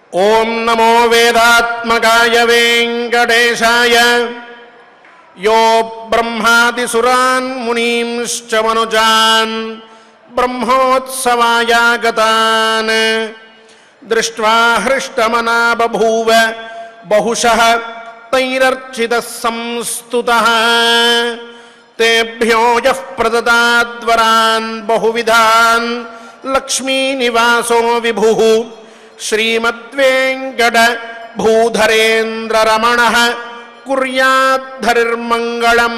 ఓం నమో వేదాత్మకాయ వెంకటేశాయ యో బ్రహ్మాదిసురాన్ మునీంశ్చ మనుజాన్ బ్రహ్మోత్సవాయాగతాన్ దృష్ట్వా హృష్టమనా బభూవ బహుశః తైరర్చితः సంస్తుతः తేభ్యో యః ప్రదదాద్వరాన్ బహువిధాన్ లక్ష్మీనివాసో విభుः శ్రీమద్వేంకట భూధరేంద్రరమణ కుర్యాద్ధరిర్మంగళం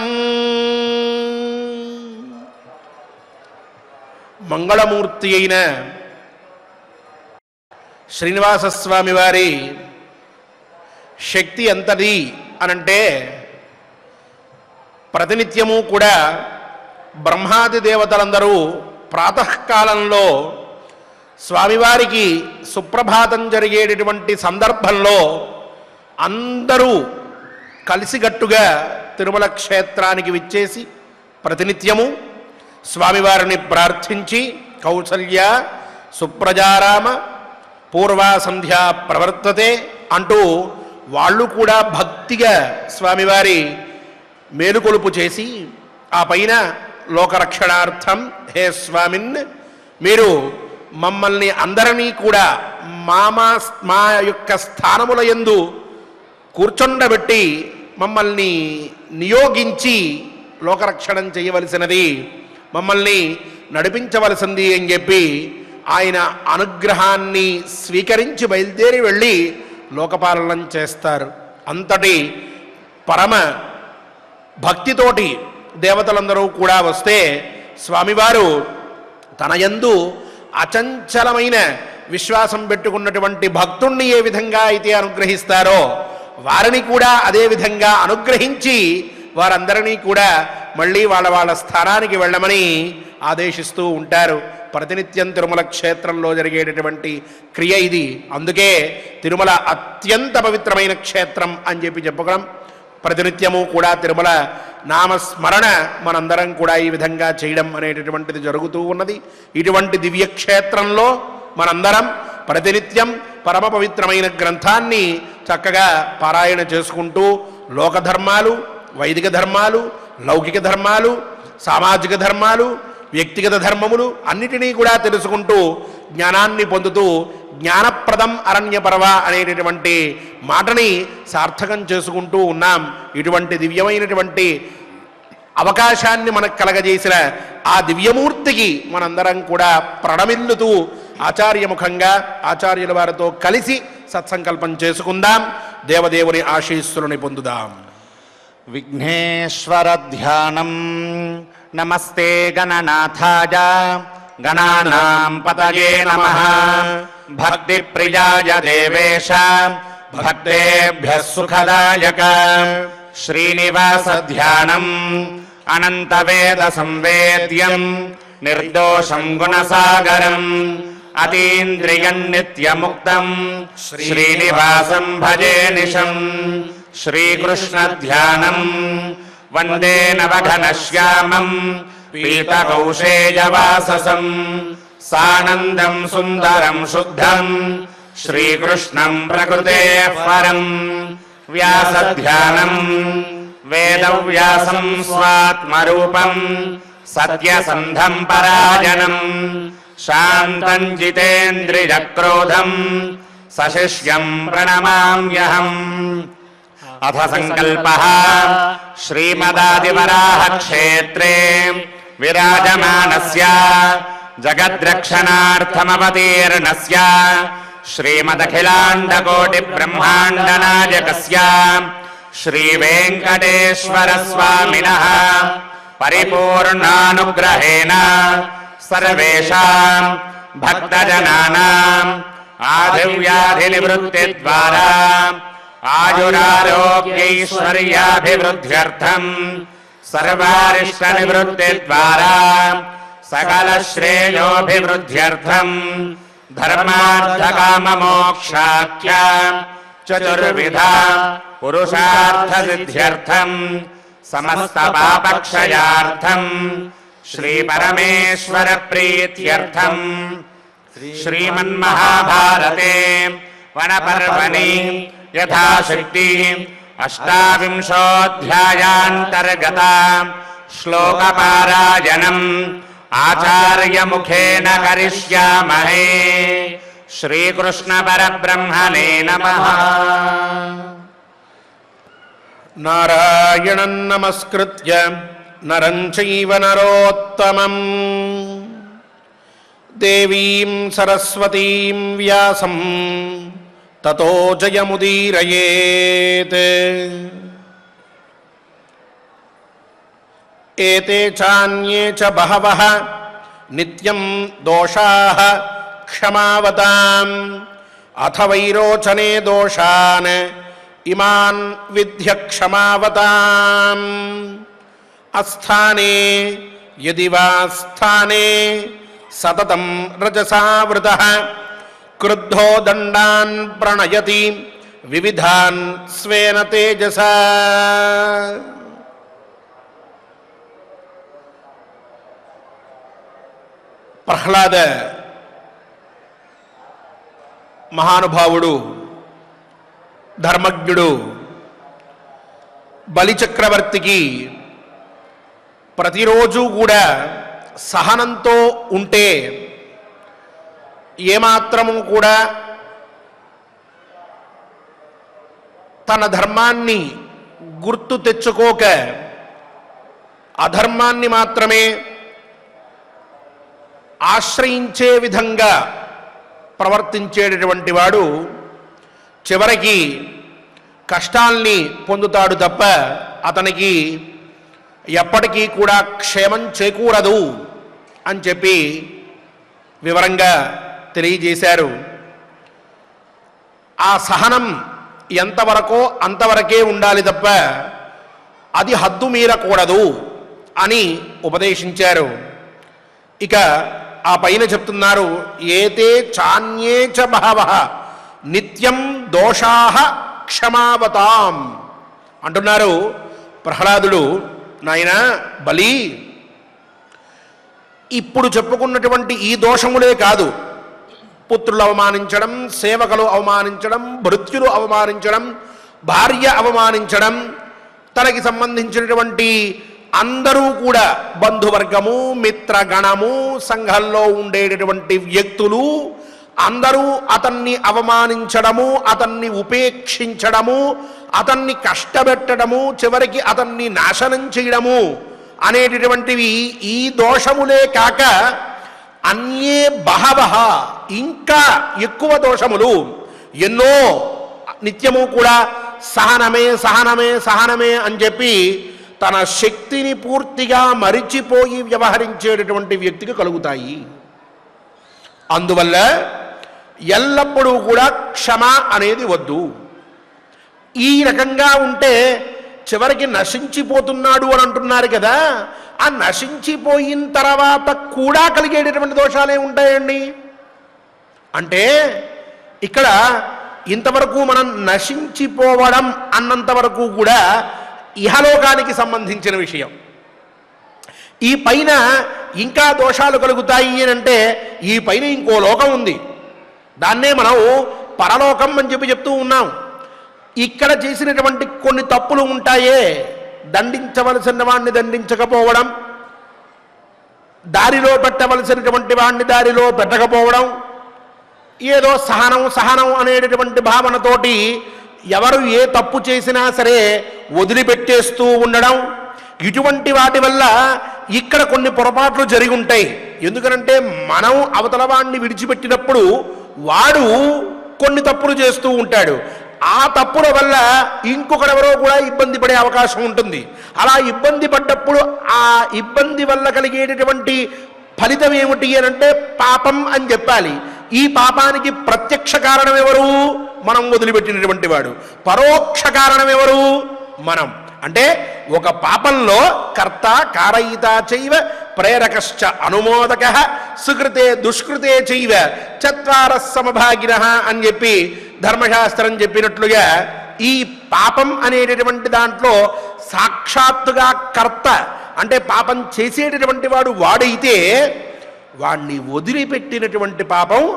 మంగళమూర్తి అయిన శ్రీనివాసస్వామి వారి శక్తి ఎంతది అనంటే ప్రతినిత్యము కూడా బ్రహ్మాది దేవతలందరూ ప్రాతకాలంలో స్వామివారికి సుప్రభాతం జరిగేటటువంటి సందర్భంలో అందరూ కలిసిగట్టుగా తిరుమల క్షేత్రానికి విచ్చేసి ప్రతినిత్యము స్వామివారిని ప్రార్థించి కౌసల్య సుప్రజారామ పూర్వా సంధ్యా ప్రవర్తతే అంటూ వాళ్ళు కూడా భక్తిగా స్వామివారి మేలుకొలుపు చేసి ఆ పైన లోకరక్షణార్థం హే స్వామిన్ మీరు మమ్మల్ని అందరినీ కూడా మా మా మా యొక్క స్థానముల యందు కూర్చొండబెట్టి మమ్మల్ని నియోగించి లోకరక్షణం చేయవలసినది మమ్మల్ని నడిపించవలసింది అని చెప్పి ఆయన అనుగ్రహాన్ని స్వీకరించి బయలుదేరి వెళ్ళి లోకపాలనం చేస్తారు అంతటి పరమ భక్తితోటి దేవతలందరూ కూడా వస్తే స్వామివారు తన యందు అచంచలమైన విశ్వాసం పెట్టుకున్నటువంటి భక్తుణ్ణి ఏ విధంగా అయితే అనుగ్రహిస్తారో వారిని కూడా అదే విధంగా అనుగ్రహించి వారందరినీ కూడా మళ్ళీ వాళ్ళ వాళ్ళ స్థానానికి వెళ్ళమని ఆదేశిస్తూ ఉంటారు ప్రతినిత్యం తిరుమల క్షేత్రంలో జరిగేటటువంటి క్రియ ఇది అందుకే తిరుమల అత్యంత పవిత్రమైన క్షేత్రం అని చెప్పి చెప్పగలం ప్రతినిత్యము కూడా తిరుమల నామస్మరణ మనందరం కూడా ఈ విధంగా చేయడం అనేటటువంటిది జరుగుతూ ఉన్నది ఇటువంటి దివ్యక్షేత్రంలో మనందరం ప్రతినిత్యం పరమ పవిత్రమైన గ్రంథాన్ని చక్కగా పారాయణ చేసుకుంటూ లోకధర్మాలు వైదిక ధర్మాలు లౌకిక ధర్మాలు సామాజిక ధర్మాలు వ్యక్తిగత ధర్మములు అన్నిటినీ కూడా తెలుసుకుంటూ జ్ఞానాన్ని పొందుతూ జ్ఞానప్రదం అరణ్యపర్వ అనేటటువంటి మాటని సార్థకం చేసుకుంటూ ఉన్నాం ఇటువంటి దివ్యమైనటువంటి అవకాశాన్ని మనకు కలగజేసిన ఆ దివ్యమూర్తికి మనందరం కూడా ప్రణమిల్లుతూ ఆచార్యముఖంగా ఆచార్యుల వారితో కలిసి సత్సంకల్పం చేసుకుందాం దేవదేవుని ఆశీస్సులని పొందుదాం విఘ్నేశ్వరధ్యానం నమస్తే గణనాథాయ గణానాం పతయే నమ భక్తిప్రియాయ దేవేశ భక్తేభ్య సుఖదాయక శ్రీనివాసధ్యానం అనంతవేద సంవేద్యం నిర్దోషం గుణసాగరం అతీంద్రియం నిత్యముక్తం శ్రీనివాసం భజే నిశం శ్రీకృష్ణధ్యానం వందే నవఘనశ్యామం పీతకౌశేయవాససం సానందం సుందరం శుద్ధం శ్రీకృష్ణం ప్రకృతే పరం వ్యాసధ్యానం వేదవ్యాసం స్వాత్మరూపం సత్యసంధం పరాయణం శాంతం జితేంద్రియక్రోధం సశిష్యం ప్రణమామ్యహం అథ సంకల్ప శ్రీమదాదివరాహక్షేత్రే విరాజమానస్య జగద్రక్షణార్థమవతీర్ణస్య శ్రీమదఖిలాండకోటిబ్రహ్మాండనాయకస్య శ్రీవేङ्कटेश्वरस्वामिनः परिपूर्णानुग्रहेण सर्वेषाम् भक्तजनानाम् आधिव्याधिनिवृत्तिद्वारा आयुरारोग्यैश्वर्याभिवृद्ध्यर्थम् सर्वारिष्टनिवृत्तिद्वारा सकलश्रेयोभिवृद्ध्यर्थम् धर्मार्थकाममोक्षाख्य चतुर्विधा पुरुषार्थसिद्ध्यर्थम् समस्तपापक्षयार्थम् श्रीपरमेश्वरप्रीत्यर्थम् श्रीमन्महाभारते వనపర్వణి యథాశక్తి అష్టావింశోऽధ్యాయాन्तर्गत श्लोकपारायणम् आचार्यमुखेन करिष्यामहे श्रीकृष्णपरब्रह्मणे नमः నారాయణం నమస్కృత్య నరం చైవ నరోత్తమం దేవీం సరస్వతీం వ్యాసం తతో జయముదీరయేత్ ఏతే చాన్యే చ బహవః నిత్యం దోషాః క్షమావతాం అథ వైరోచనే దోషాన్ ఇమాన్ విద్య క్షమావతాం అస్థానే యది వా స్థానే సతతం రజసావృత క్రుద్ధో దండాన్ ప్రణయతి వివిధాన్ స్వేన తేజసా ప్రహ్లాద మహానుభావుడు ధర్మజ్ఞుడు బలిచక్రవర్తికి ప్రతిరోజు కూడా సహనంతో ఉంటే ఏమాత్రము కూడా తన ధర్మాన్ని గుర్తు తెచ్చుకోక అధర్మాన్ని మాత్రమే ఆశ్రయించే విధంగా ప్రవర్తించేటటువంటి వాడు చివరికి కష్టాల్ని పొందుతాడు తప్ప అతనికి ఎప్పటికీ కూడా క్షేమం చేకూరదు అని చెప్పి వివరంగా తెలియజేశారు ఆ సహనం ఎంతవరకో అంతవరకే ఉండాలి తప్ప అది హద్దు మీరకూడదు అని ఉపదేశించారు ఇక ఆ పైన చెప్తున్నారు ఏతే చాన్యే చ బహవ నిత్యం దోషాహ క్షమావతాం అంటున్నారు ప్రహ్లాదుడు నాయన బలి ఇప్పుడు చెప్పుకున్నటువంటి ఈ దోషములే కాదు పుత్రులు అవమానించడం సేవకులు అవమానించడం భృత్యులు అవమానించడం భార్య అవమానించడం తనకి సంబంధించినటువంటి అందరూ కూడా బంధువర్గము మిత్రగణము సంఘంలో ఉండేటటువంటి వ్యక్తులు అందరూ అతన్ని అవమానించడము అతన్ని ఉపేక్షించడము అతన్ని కష్టపెట్టడము చివరికి అతన్ని నాశనం చేయడము అనేటటువంటివి ఈ దోషములే కాక అన్యే బహవహ ఇంకా ఎక్కువ దోషములు ఎన్నో నిత్యము కూడా సహనమే సహనమే సహనమే అని చెప్పి తన శక్తిని పూర్తిగా మరిచిపోయి వ్యవహరించేటటువంటి వ్యక్తికి కలుగుతాయి అందువల్ల ఎల్లప్పుడూ కూడా క్షమ అనేది వద్దు ఈ రకంగా ఉంటే చివరికి నశించిపోతున్నాడు అని అంటున్నారు కదా ఆ నశించిపోయిన తర్వాత కూడా కలిగేటటువంటి దోషాలే ఉంటాయండి అంటే ఇక్కడ ఇంతవరకు మనం నశించిపోవడం అన్నంత వరకు కూడా ఇహలోకానికి సంబంధించిన విషయం ఈ పైన ఇంకా దోషాలు కలుగుతాయి అని అంటే ఈ పైన ఇంకో లోకం ఉంది దాన్నే మనం పరలోకం అని చెప్పి చెప్తూ ఉన్నాం ఇక్కడ చేసినటువంటి కొన్ని తప్పులు ఉంటాయే దండించవలసిన వాడిని దండించకపోవడం దారిలో పెట్టవలసినటువంటి వాడిని దారిలో పెట్టకపోవడం ఏదో సహనం సహనం అనేటటువంటి భావనతోటి ఎవరు ఏ తప్పు చేసినా సరే వదిలిపెట్టేస్తూ ఉండడం ఇటువంటి వాటి వల్ల ఇక్కడ కొన్ని పొరపాట్లు జరిగి ఉంటాయి ఎందుకనంటే మనం అవతల వాడిని విడిచిపెట్టినప్పుడు వాడు కొన్ని తప్పులు చేస్తూ ఉంటాడు ఆ తప్పుల వల్ల ఇంకొకడెవరో కూడా ఇబ్బంది పడే అవకాశం ఉంటుంది అలా ఇబ్బంది పడ్డప్పుడు ఆ ఇబ్బంది వల్ల కలిగేటటువంటి ఫలితం ఏమిటి అని అంటే పాపం అని చెప్పాలి ఈ పాపానికి ప్రత్యక్ష కారణం ఎవరు మనం వదిలిపెట్టినటువంటి వాడు పరోక్ష కారణం ఎవరు మనం అంటే ఒక పాపంలో కర్త కారయిత చైవ ప్రేరకశ్చ అనుమోదక సుకృతే దుష్కృతే చైవ చత్వార సమభాగిన అని చెప్పి ధర్మశాస్త్రం చెప్పినట్లుగా ఈ పాపం అనేటటువంటి దాంట్లో సాక్షాత్తుగా కర్త అంటే పాపం చేసేటటువంటి వాడు వాడైతే వాణ్ణి వదిలిపెట్టినటువంటి పాపం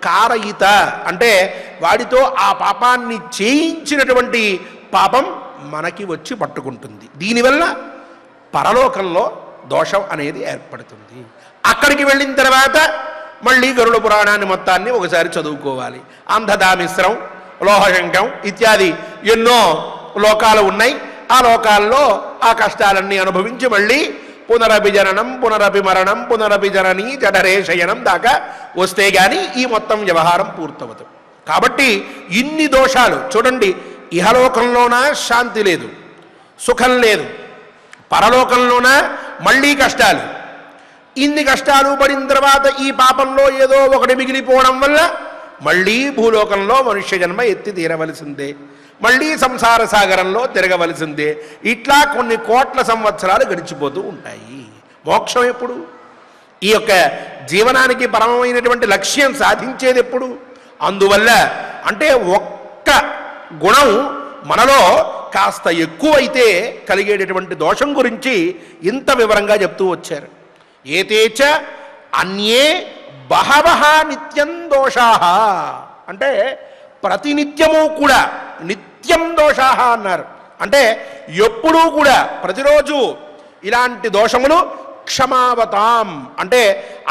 కారయిత అంటే వాడితో ఆ పాపాన్ని చేయించినటువంటి పాపం మనకి వచ్చి పట్టుకుంటుంది దీనివల్ల పరలోకంలో దోషం అనేది ఏర్పడుతుంది అక్కడికి వెళ్ళిన తర్వాత మళ్ళీ గరుడ పురాణాన్ని మొత్తాన్ని ఒకసారి చదువుకోవాలి అంధదామిశ్రం లోహశంకం ఇత్యాది ఎన్నో లోకాలు ఉన్నాయి ఆ లోకాల్లో ఆ కష్టాలన్నీ అనుభవించి మళ్ళీ పునరపి జననం పునరపి మరణం పునరపి జనని జఠరే శయనం దాకా వస్తే గాని ఈ మొత్తం వ్యవహారం పూర్తవదు కాబట్టి ఇన్ని దోషాలు చూడండి ఇహలోకంలోన శాంతి లేదు సుఖం లేదు పరలోకంలోన మళ్ళీ కష్టాలు ఇన్ని కష్టాలు పడిన తర్వాత ఈ పాపంలో ఏదో ఒకటి మిగిలిపోవడం వల్ల మళ్ళీ భూలోకంలో మనుష్య జన్మ ఎత్తి తీరవలసిందే మళ్ళీ సంసార సాగరంలో తిరగవలసిందే ఇట్లా కొన్ని కోట్ల సంవత్సరాలు గడిచిపోతూ ఉంటాయి మోక్షం ఎప్పుడు ఈ యొక్క జీవనానికి పరమమైనటువంటి లక్ష్యం సాధించేది ఎప్పుడు అందువల్ల అంటే ఒక్క గుణం మనలో కాస్త ఎక్కువైతే కలిగేటటువంటి దోషం గురించి ఇంత వివరంగా చెప్తూ వచ్చారు ఏతేచ అన్యే బహవహ నిత్యం దోషా అంటే ప్రతినిత్యము కూడా నిత్యం దోషా అన్నారు అంటే ఎప్పుడూ కూడా ప్రతిరోజు ఇలాంటి దోషములు క్షమావతాం అంటే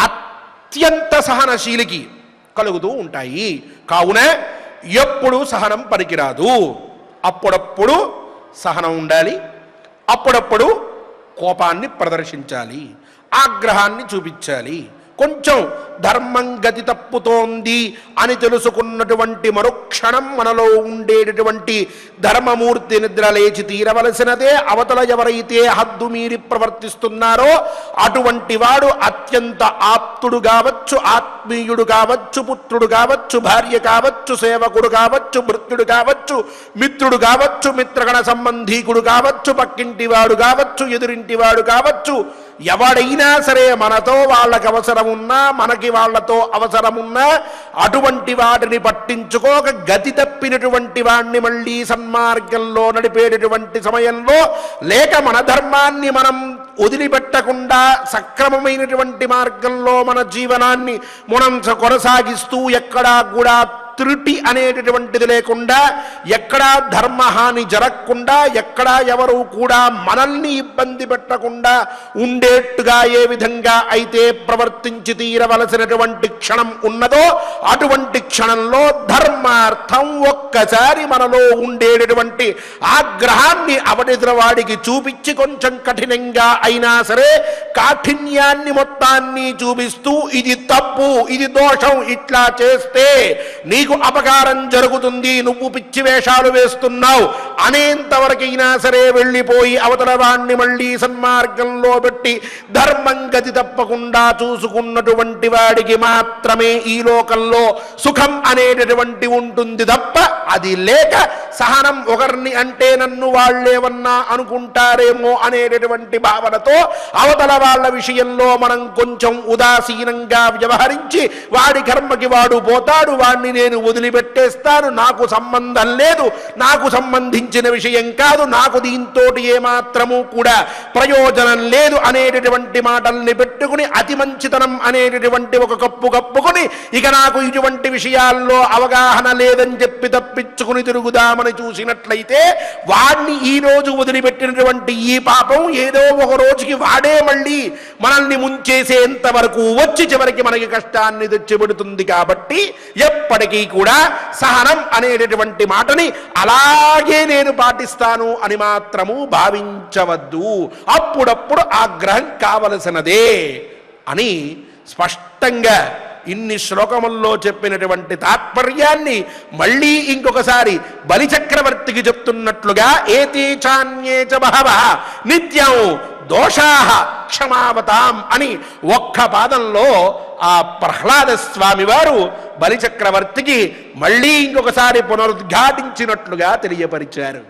అత్యంత సహనశీలికి కలుగుతూ ఉంటాయి కావున ఎప్పుడు సహనం పనికిరాదు అప్పుడప్పుడు సహనం ఉండాలి అప్పుడప్పుడు కోపాన్ని ప్రదర్శించాలి ఆగ్రహాన్ని చూపించాలి కొంచెం ధర్మం గతి తప్పుతోంది అని తెలుసుకున్నటువంటి మరుక్షణం మనలో ఉండేటటువంటి ధర్మమూర్తి నిద్ర లేచి తీరవలసినదే అవతల ఎవరైతే హద్దు మీరి ప్రవర్తిస్తున్నారో అటువంటి వాడు అత్యంత ఆప్తుడు కావచ్చు ఆత్మీయుడు కావచ్చు పుత్రుడు కావచ్చు భార్య కావచ్చు సేవకుడు కావచ్చు భృత్యుడు కావచ్చు మిత్రుడు కావచ్చు మిత్రగణ సంబంధీకుడు కావచ్చు పక్కింటి వాడు కావచ్చు ఎదురింటి వాడు కావచ్చు ఎవడైనా సరే మనతో వాళ్ళకి అవసరం ఉన్నా మనకి వాళ్ళతో అవసరం ఉన్నా అటువంటి వాటిని పట్టించుకోక గతి తప్పినటువంటి వాడిని మళ్ళీ సన్మార్గంలో నడిపేటటువంటి సమయంలో లేక మన ధర్మాన్ని మనం వదిలిపెట్టకుండా సక్రమమైనటువంటి మార్గంలో మన జీవనాన్ని మనం కొనసాగిస్తూ ఎక్కడా కూడా త్రుటి అనేటటువంటిది లేకుండా ఎక్కడా ధర్మహాని జరగకుండా ఎక్కడా ఎవరు కూడా మనల్ని ఇబ్బంది పెట్టకుండా ఉండేట్టుగా ఏ విధంగా అయితే ప్రవర్తించి తీరవలసినటువంటి క్షణం ఉన్నదో అటువంటి క్షణంలో ధర్మార్థం ఒక్కసారి మనలో ఉండేటటువంటి ఆగ్రహాన్ని అవనిద్ర వాడికి చూపించి కొంచెం కఠినంగా అయినా సరే కాఠిన్యాన్ని మొత్తాన్ని చూపిస్తూ ఇది తప్పు ఇది దోషం ఇట్లా చేస్తే నీకు అపకారం జరుగుతుంది నువ్వు పిచ్చి వేషాలు వేస్తున్నావు అనేంతవరకైనా సరే వెళ్ళిపోయి అవతల వాణ్ణి మళ్ళీ సన్మార్గంలో పెట్టి ధర్మం గతి తప్పకుండా చూసుకున్నటువంటి వాడికి మాత్రమే ఈ లోకంలో సుఖం అనేటటువంటి ఉంటుంది తప్ప అది లేక సహనం ఒకరిని అంటే నన్ను వాళ్ళేమన్నా అనుకుంటారేమో అనేటటువంటి భావనతో అవతల వాళ్ళ విషయంలో మనం కొంచెం ఉదాసీనంగా వ్యవహరించి వాడి కర్మకి వాడు పోతాడు వాడిని నేను వదిలిపెట్టేస్తాను నాకు సంబంధం లేదు నాకు సంబంధించిన విషయం కాదు నాకు దీంతో ఏమాత్రము కూడా ప్రయోజనం లేదు అనేటటువంటి మాటల్ని పెట్టుకుని అతి మంచితనం అనేటటువంటి ఒక కప్పు కప్పుకొని ఇక నాకు ఇటువంటి విషయాల్లో అవగాహన లేదని చెప్పి తప్పించుకుని తిరుగుదామని చూసినట్లయితే వాడిని ఈ రోజు వదిలిపెట్టినటువంటి ఈ పాపం ఏదో ఒక రోజుకి వాడే మళ్ళీ మనల్ని ముంచేసేంత వరకు వచ్చి చివరికి మనకి కష్టాన్ని తెచ్చిపెడుతుంది కాబట్టి ఎప్పటికీ కూడా సహనం అనేటటువంటి మాటని అలాగే నేను పాటిస్తాను అని మాత్రము భావించవద్దు అప్పుడప్పుడు ఆగ్రహం కావలసినదే అని స్పష్టంగా ఇన్ని శ్లోకముల్లో చెప్పినటువంటి తాత్పర్యాన్ని మళ్ళీ ఇంకొకసారి బలిచక్రవర్తికి చెప్తున్నట్లుగా ఏతే చాన్యే చ బహవ నిత్యం దోషాహ క్షమావతాం అని ఒక్క పాదంలో ఆ ప్రహ్లాద స్వామి వారు బలిచక్రవర్తికి మళ్ళీ ఇంకొకసారి పునరుద్ఘాటించినట్లుగా తెలియపరిచారు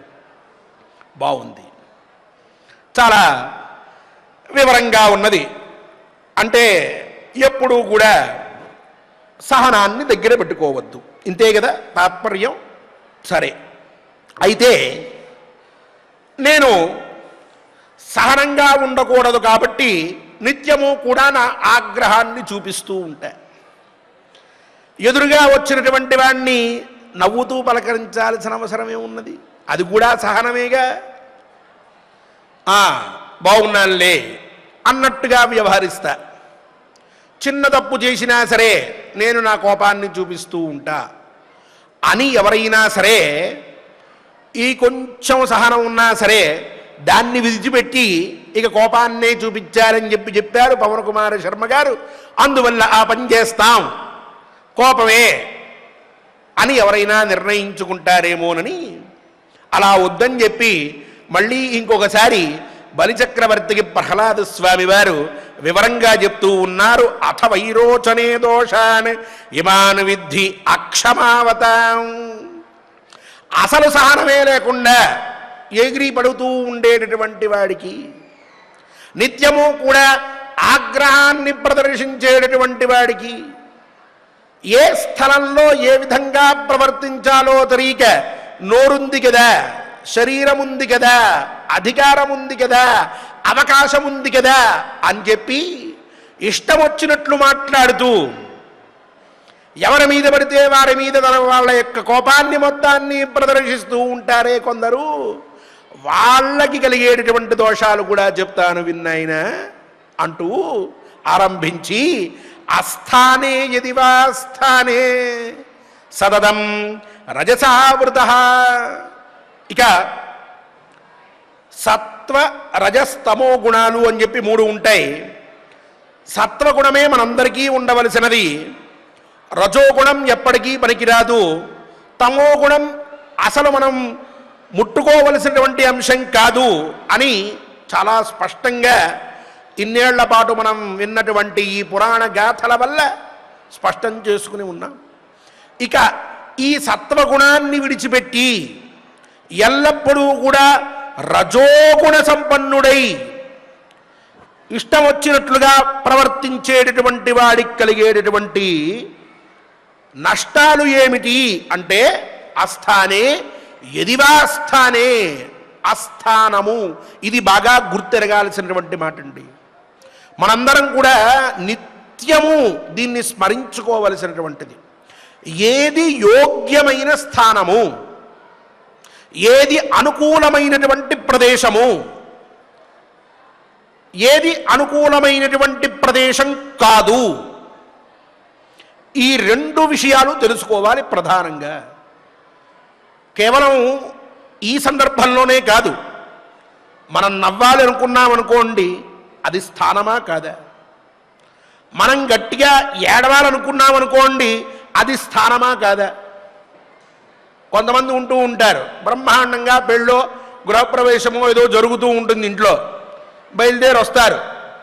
బాగుంది చాలా వివరంగా ఉన్నది అంటే ఎప్పుడూ కూడా సహనాన్ని దగ్గర పెట్టుకోవద్దు ఇంతే కదా తాత్పర్యం సరే అయితే నేను సహనంగా ఉండకూడదు కాబట్టి నిత్యము కూడా నా ఆగ్రహాన్ని చూపిస్తూ ఉంటా ఎదురుగా వచ్చినటువంటి వాణ్ణి నవ్వుతూ పలకరించాల్సిన అవసరమే ఉన్నది అది కూడా సహనమేగా ఆ, బాగున్నానులే అన్నట్టుగా వ్యవహరిస్తా చిన్న తప్పు చేసినా సరే నేను నా కోపాన్ని చూపిస్తూ ఉంటా అని ఎవరైనా సరే ఈ కొంచెం సహనం ఉన్నా సరే దాన్ని విడిచిపెట్టి ఇక కోపాన్నే చూపించారని చెప్పి చెప్పారు పవన్ కుమార్ శర్మ గారు అందువల్ల ఆ పని చేస్తాం కోపమే అని ఎవరైనా నిర్ణయించుకుంటారేమోనని అలా వద్దని చెప్పి మళ్ళీ ఇంకొకసారి బలిచక్రవర్తికి ప్రహ్లాద స్వామి వారు వివరంగా చెప్తూ ఉన్నారు అథ వైరోచనే దోషాన్ ఇమాన్ విద్ధి అక్షమావతాం అసలు సహనమే లేకుండా ఎగిరి పడుతూ ఉండేటటువంటి వాడికి నిత్యము కూడా ఆగ్రహాన్ని ప్రదర్శించేటటువంటి వాడికి ఏ స్థలంలో ఏ విధంగా ప్రవర్తించాలో తెలియక నోరుంది కదా శరీరం ఉంది కదా అధికారం ఉంది కదా అవకాశం ఉంది కదా అని చెప్పి ఇష్టం వచ్చినట్లు మాట్లాడుతూ ఎవరి మీద పడితే వారి మీద తన వాళ్ళ యొక్క కోపాన్ని మొత్తాన్ని ప్రదర్శిస్తూ ఉంటారే కొందరు వాళ్ళకి కలిగేటటువంటి దోషాలు కూడా చెప్తాను విన్నాయన అంటూ ఆరంభించి అస్థానే యది వా స్థానే సదదం రజసావృత ఇక సత్వ రజస్తమో గుణాలు అని చెప్పి మూడు ఉంటాయి సత్వగుణమే మనందరికీ ఉండవలసినది రజోగుణం ఎప్పటికీ పనికిరాదు తమో గుణం అసలు మనం ముట్టుకోవలసినటువంటి అంశం కాదు అని చాలా స్పష్టంగా ఇన్నేళ్ల పాటు మనం విన్నటువంటి ఈ పురాణ గాథల వల్ల స్పష్టం చేసుకుని ఉన్నాం ఇక ఈ సత్వగుణాన్ని విడిచిపెట్టి ఎల్లప్పుడూ కూడా రజోగుణ సంపన్నుడై ఇష్టం వచ్చినట్లుగా ప్రవర్తించేటటువంటి వాడికి కలిగేటటువంటి నష్టాలు ఏమిటి అంటే అస్థానే ఎదివా స్థానే అస్థానము ఇది బాగా గుర్తెరగాల్సినటువంటి మాట అండి మనందరం కూడా నిత్యము దీన్ని స్మరించుకోవలసినటువంటిది ఏది యోగ్యమైన స్థానము ఏది అనుకూలమైనటువంటి ప్రదేశము ఏది అనుకూలమైనటువంటి ప్రదేశం కాదు ఈ రెండు విషయాలు తెలుసుకోవాలి ప్రధానంగా కేవలం ఈ సందర్భంలోనే కాదు మనం నవ్వాలి అనుకున్నాం అనుకోండి అది స్థానమా కాదా మనం గట్టిగా ఏడవాలనుకున్నాం అనుకోండి అది స్థానమా కాదా కొంతమంది ఉంటూ ఉంటారు బ్రహ్మాండంగా పెళ్ళో గృహప్రవేశమో ఏదో జరుగుతూ ఉంటుంది ఇంట్లో బయలుదేరి వస్తారు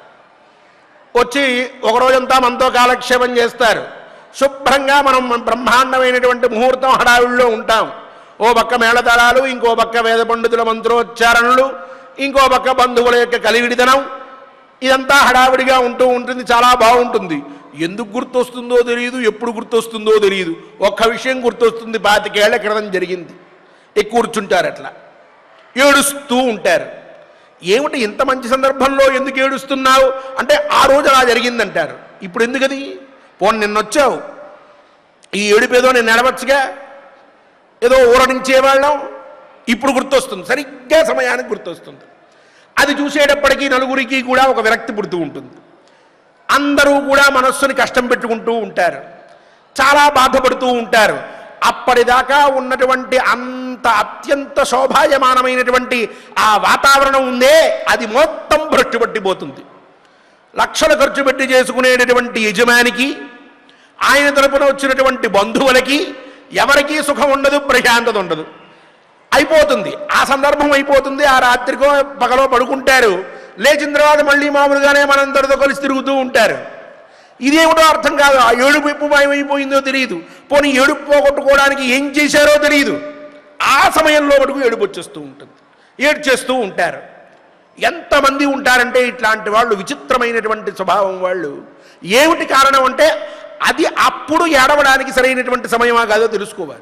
వచ్చి ఒక రోజంతా మనతో కాలక్షేపం చేస్తారు శుభ్రంగా మనం బ్రహ్మాండమైనటువంటి ముహూర్తం హడావిడిలో ఉంటాం ఓ పక్క మేళతాళాలు ఇంకో పక్క వేద పండితుల మంత్రోచ్చారణలు ఇంకో పక్క బంధువుల యొక్క కలివిడితనం ఇదంతా హడావిడిగా ఉంటూ ఉంటుంది చాలా బాగుంటుంది ఎందుకు గుర్తొస్తుందో తెలియదు ఎప్పుడు గుర్తొస్తుందో తెలియదు ఒక్క విషయం గుర్తొస్తుంది పాతికేళ్ల క్రితం జరిగింది ఎక్కువ కూర్చుంటారు అట్లా ఏడుస్తూ ఉంటారు ఏమిటి ఇంత మంచి సందర్భంలో ఎందుకు ఏడుస్తున్నావు అంటే ఆ రోజు అలా జరిగిందంటారు ఇప్పుడు ఎందుకది పోనీ నిన్నొచ్చావు ఈ ఏడుపేదో నేను నడవచ్చుగా ఏదో ఊరడించేవాళ్ళం ఇప్పుడు గుర్తొస్తుంది సరిగ్గా సమయానికి గుర్తొస్తుంది అది చూసేటప్పటికీ నలుగురికి కూడా ఒక విరక్తి పుడుతూ ఉంటుంది అందరూ కూడా మనస్సుని కష్టం పెట్టుకుంటూ ఉంటారు చాలా బాధపడుతూ ఉంటారు అప్పటిదాకా ఉన్నటువంటి అంత అత్యంత శోభాయమానమైనటువంటి ఆ వాతావరణం ఉందే అది మొత్తం భ్రష్టు పట్టిపోతుంది లక్షలు ఖర్చు పెట్టి చేసుకునేటటువంటి యజమానికి ఆయన తరపున వచ్చినటువంటి బంధువులకి ఎవరికీ సుఖం ఉండదు ప్రశాంతత ఉండదు అయిపోతుంది ఆ సందర్భం అయిపోతుంది ఆ రాత్రికో పగలో పడుకుంటారు లేచిన తర్వాత మళ్ళీ మామూలుగానే మనందరితో కలిసి తిరుగుతూ ఉంటారు ఇదేమిటో అర్థం కాదు ఆ ఏడుపు ఎప్పు మాయమైపోయిందో తెలియదు పోనీ ఏడుపు పోగొట్టుకోవడానికి ఏం చేశారో తెలియదు ఆ సమయంలో మటుకు ఏడుపు వచ్చేస్తూ ఉంటుంది ఏడు చేస్తూ ఉంటారు ఎంతమంది ఉంటారంటే ఇట్లాంటి వాళ్ళు విచిత్రమైనటువంటి స్వభావం వాళ్ళు ఏమిటి కారణం అంటే అది అప్పుడు ఏడవడానికి సరైనటువంటి సమయమా కాదో తెలుసుకోవాలి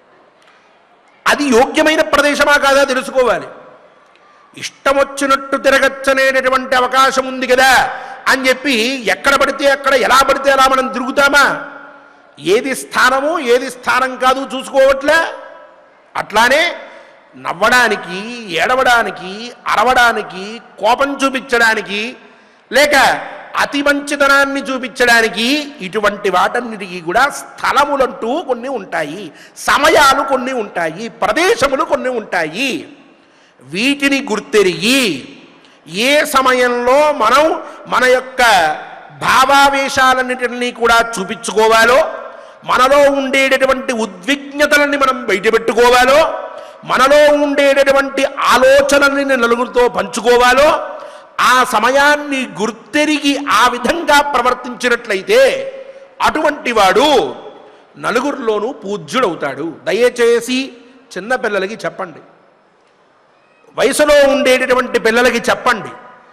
అది యోగ్యమైన ప్రదేశమా కాదా తెలుసుకోవాలి ఇష్టం వచ్చినట్టు తిరగచ్చనేటటువంటి అవకాశం ఉంది కదా అని చెప్పి ఎక్కడ పడితే అక్కడ ఎలా పడితే అలా మనం తిరుగుతామా ఏది స్థానము ఏది స్థానం కాదు చూసుకోవట్లే అట్లానే నవ్వడానికి ఏడవడానికి అరవడానికి కోపం చూపించడానికి లేక అతి మంచితనాన్ని చూపించడానికి ఇటువంటి వాటన్నిటికీ కూడా స్థలములంటూ కొన్ని ఉంటాయి సమయాలు కొన్ని ఉంటాయి ప్రదేశములు కొన్ని ఉంటాయి వీటిని గుర్తెరిగి ఏ సమయంలో మనం మన యొక్క భావావేశాలన్నిటినీ కూడా చూపించుకోవాలో మనలో ఉండేటటువంటి ఉద్విగ్నతలని మనం బయటపెట్టుకోవాలో మనలో ఉండేటటువంటి ఆలోచనల్ని నలుగురితో పంచుకోవాలో ఆ సమయాన్ని గుర్తెరిగి ఆ విధంగా ప్రవర్తించినట్లయితే అటువంటి వాడు నలుగురిలోనూ పూజ్యుడవుతాడు దయచేసి చిన్నపిల్లలకి చెప్పండి వయసులో ఉండేటటువంటి పిల్లలకి చెప్పండి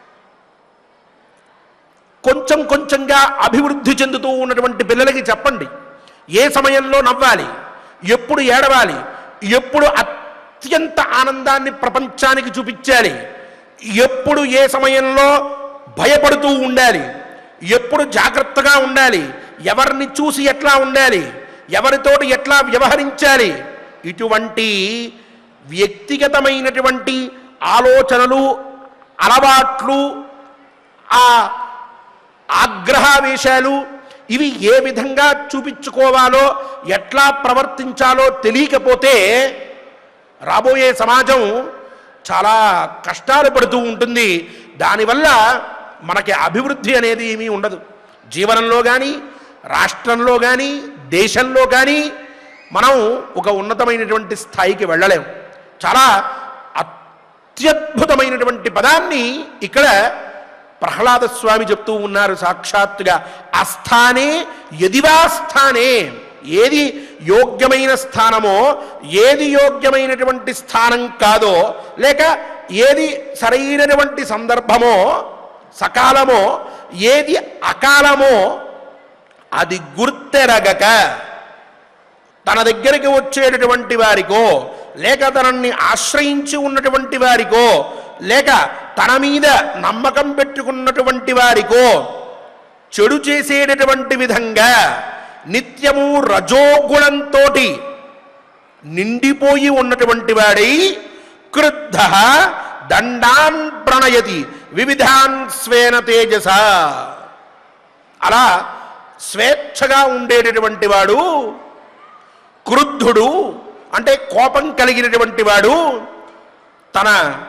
కొంచెం కొంచెంగా అభివృద్ధి చెందుతూ ఉన్నటువంటి పిల్లలకి చెప్పండి ఏ సమయంలో నవ్వాలి ఎప్పుడు ఏడవాలి ఎప్పుడు అత్యంత ఆనందాన్ని ప్రపంచానికి చూపించాలి ఎప్పుడు ఏ సమయంలో భయపడుతూ ఉండాలి ఎప్పుడు జాగ్రత్తగా ఉండాలి ఎవరిని చూసి ఎట్లా ఉండాలి ఎవరితోటి ఎట్లా వ్యవహరించాలి ఇటువంటి వ్యక్తిగతమైనటువంటి ఆలోచనలు అలవాట్లు ఆ ఆగ్రహావేశాలు ఇవి ఏ విధంగా చూపించుకోవాలో ఎట్లా ప్రవర్తించాలో తెలియకపోతే రాబోయే సమాజం చాలా కష్టాలు పడుతూ ఉంటుంది దానివల్ల మనకి అభివృద్ధి అనేది ఏమీ ఉండదు జీవనంలో కానీ రాష్ట్రంలో కానీ దేశంలో కానీ మనం ఒక ఉన్నతమైనటువంటి స్థాయికి వెళ్ళలేం చాలా అత్యద్భుతమైనటువంటి పదాన్ని ఇక్కడ ప్రహ్లాద స్వామి చెప్తూ ఉన్నారు సాక్షాత్తుగా అస్థానే ఎదివా స్థానే ఏది యోగ్యమైన స్థానమో ఏది యోగ్యమైనటువంటి స్థానం కాదో లేక ఏది సరైనటువంటి సందర్భమో సకాలమో ఏది అకాలమో అది గుర్తెరగక తన దగ్గరికి వచ్చేటటువంటి వారికో లేక తనని ఆశ్రయించి ఉన్నటువంటి వారికో లేక తన మీద నమ్మకం పెట్టుకున్నటువంటి వారికో చెడు చేసేటటువంటి విధంగా నిత్యము రజోగుణంతో నిండిపోయి ఉన్నటువంటి వాడై క్రుద్ధ దండాన్ ప్రణయతి వివిధాన్ స్వేన తేజస అలా స్వేచ్ఛగా ఉండేటటువంటి వాడు క్రుద్ధుడు అంటే కోపం కలిగినటువంటి వాడు తన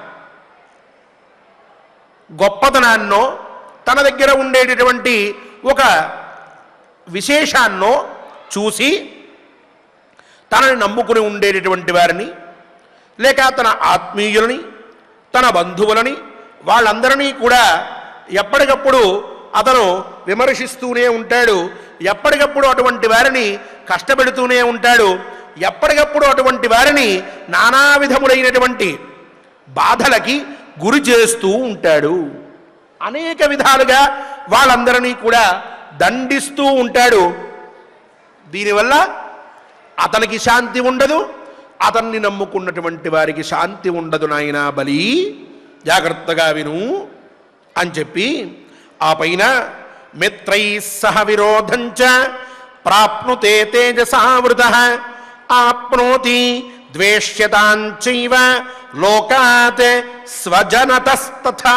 గొప్పతనాన్నో తన దగ్గర ఉండేటటువంటి ఒక విశేషాన్నో చూసి తనని నమ్ముకుని ఉండేటటువంటి వారిని లేక తన ఆత్మీయులని తన బంధువులని వాళ్ళందరినీ కూడా ఎప్పటికప్పుడు అతను విమర్శిస్తూనే ఉంటాడు ఎప్పటికప్పుడు అటువంటి వారిని కష్టపెడుతూనే ఉంటాడు ఎప్పటికప్పుడు అటువంటి వారిని నానా విధములైనటువంటి బాధలకి గురి చేస్తూ ఉంటాడు అనేక విధాలుగా వాళ్ళందరినీ కూడా దండిస్తూ ఉంటాడు దీనివల్ల అతనికి శాంతి ఉండదు అతన్ని నమ్ముకున్నటువంటి వారికి శాంతి ఉండదు నాయనా బలి జాగ్రత్తగా విను అని చెప్పి ఆ పైన మిత్రై సహ విరోధంచ ప్రాప్నుతే తేజసావృత ఆప్నోతి ద్వేష్యతాంచైవ లోకాత్ స్వజనతస్తథా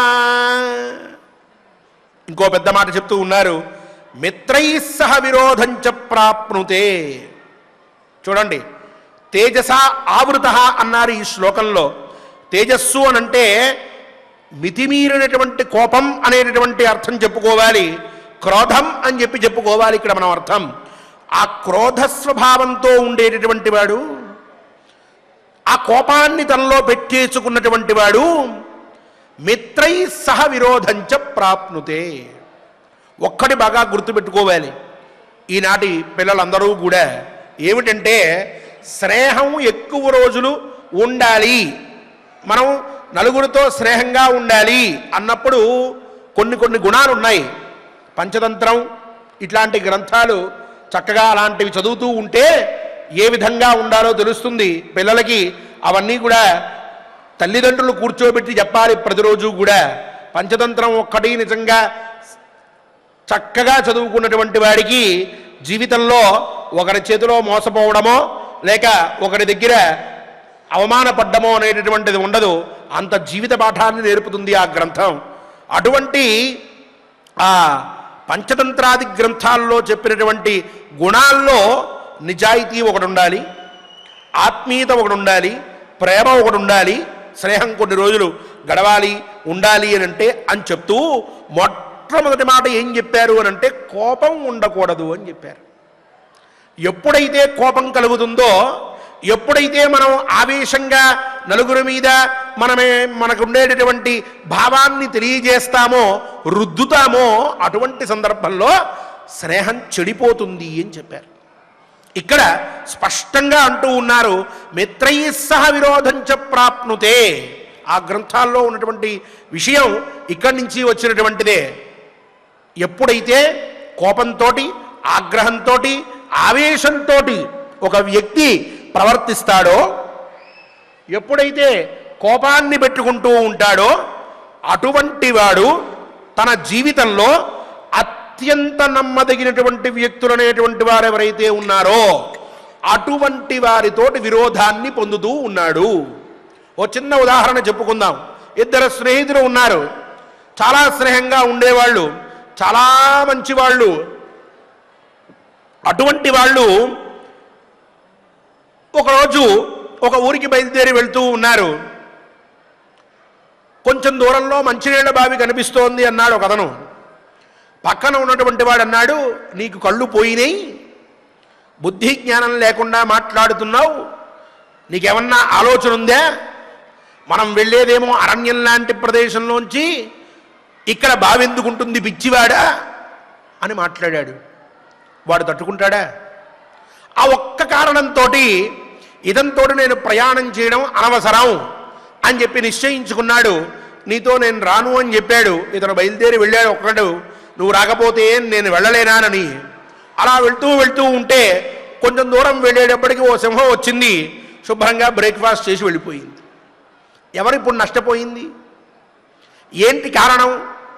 ఇంకో పెద్ద మాట చెప్తూ ఉన్నారు మిత్రై సహ విరోధంచ ప్రాప్నుతే చూడండి తేజస ఆవృత అన్నారు ఈ శ్లోకంలో తేజస్సు అనంటే మితిమీరినటువంటి కోపం అనేటటువంటి అర్థం చెప్పుకోవాలి క్రోధం అని చెప్పి చెప్పుకోవాలి ఇక్కడ మనం అర్థం ఆ క్రోధ స్వభావంతో ఉండేటటువంటి వాడు ఆ కోపాన్ని తనలో పెట్టేసుకున్నటువంటి వాడు మిత్రై సహ విరోధంచ ప్రాప్నుతే ఒక్కటి బాగా గుర్తుపెట్టుకోవాలి ఈనాటి పిల్లలందరూ కూడా ఏమిటంటే స్నేహం ఎక్కువ రోజులు ఉండాలి మనం నలుగురితో స్నేహంగా ఉండాలి అన్నప్పుడు కొన్ని కొన్ని గుణాలు ఉన్నాయి పంచతంత్రం ఇట్లాంటి గ్రంథాలు చక్కగా అలాంటివి చదువుతూ ఉంటే ఏ విధంగా ఉండాలో తెలుస్తుంది పిల్లలకి అవన్నీ కూడా తల్లిదండ్రులు కూర్చోబెట్టి చెప్పాలి ప్రతిరోజు కూడా పంచతంత్రం ఒక్కటి నిజంగా చక్కగా చదువుకున్నటువంటి వాడికి జీవితంలో ఒకరి చేతిలో మోసపోవడమో లేక ఒకరి దగ్గర అవమానపడ్డమో అనేటటువంటిది ఉండదు అంత జీవిత పాఠాన్ని నేర్పుతుంది ఆ గ్రంథం అటువంటి ఆ పంచతంత్రాది గ్రంథాల్లో చెప్పినటువంటి గుణాల్లో నిజాయితీ ఒకటి ఉండాలి ఆత్మీయత ఒకటి ఉండాలి ప్రేమ ఒకటి ఉండాలి స్నేహం కొన్ని రోజులు గడవాలి ఉండాలి అని అంటే అని చెప్తూ మొట్టమొదటి మాట ఏం చెప్పారు అని అంటే కోపం ఉండకూడదు అని చెప్పారు ఎప్పుడైతే కోపం కలుగుతుందో ఎప్పుడైతే మనం ఆవేశంగా నలుగురి మీద మనమే మనకు ఉండేటటువంటి భావాన్ని తెలియజేస్తామో రుద్దుతామో అటువంటి సందర్భంలో స్నేహం చెడిపోతుంది అని చెప్పారు ఇక్కడ స్పష్టంగా అంటూ ఉన్నారు మిత్రై సహ విరోధం చ ప్రాప్నుతే ఆ గ్రంథాల్లో ఉన్నటువంటి విషయం ఇక్కడి నుంచి వచ్చినటువంటిదే ఎప్పుడైతే కోపంతో ఆగ్రహంతో ఆవేశంతో ఒక వ్యక్తి ప్రవర్తిస్తాడో ఎప్పుడైతే కోపాన్ని పెట్టుకుంటూ ఉంటాడో అటువంటి వాడు తన జీవితంలో అత్యంత నమ్మదగినటువంటి వ్యక్తులు అనేటువంటి వారు ఎవరైతే ఉన్నారో అటువంటి వారితోటి విరోధాన్ని పొందుతూ ఉన్నాడు ఓ చిన్న ఉదాహరణ చెప్పుకుందాం ఇద్దరు స్నేహితులు ఉన్నారు చాలా స్నేహంగా ఉండేవాళ్ళు చాలా మంచి వాళ్ళు అటువంటి వాళ్ళు ఒకరోజు ఒక ఊరికి బయలుదేరి వెళ్తూ ఉన్నారు కొంచెం దూరంలో మంచినీళ్ళ బావి కనిపిస్తోంది అన్నాడు ఒక అతను పక్కన ఉన్నటువంటి వాడు అన్నాడు నీకు కళ్ళు పోయినాయి బుద్ధి జ్ఞానం లేకుండా మాట్లాడుతున్నావు నీకేమన్నా ఆలోచన ఉందా మనం వెళ్ళేదేమో అరణ్యం లాంటి ప్రదేశంలోంచి ఇక్కడ బావెందుకుంటుంది పిచ్చివాడా అని మాట్లాడాడు వాడు తట్టుకుంటాడా ఆ ఒక్క కారణంతో ఇదంతో నేను ప్రయాణం చేయడం అనవసరం అని చెప్పి నిశ్చయించుకున్నాడు నీతో నేను రాను అని చెప్పాడు ఇతను బయలుదేరి వెళ్ళాడు ఒక్కడు నువ్వు రాకపోతే నేను వెళ్ళలేనానని అలా వెళ్తూ వెళ్తూ ఉంటే కొంచెం దూరం వెళ్ళేటప్పటికి ఓ సింహం వచ్చింది శుభ్రంగా బ్రేక్ఫాస్ట్ చేసి వెళ్ళిపోయింది ఎవరిప్పుడు నష్టపోయింది ఏంటి కారణం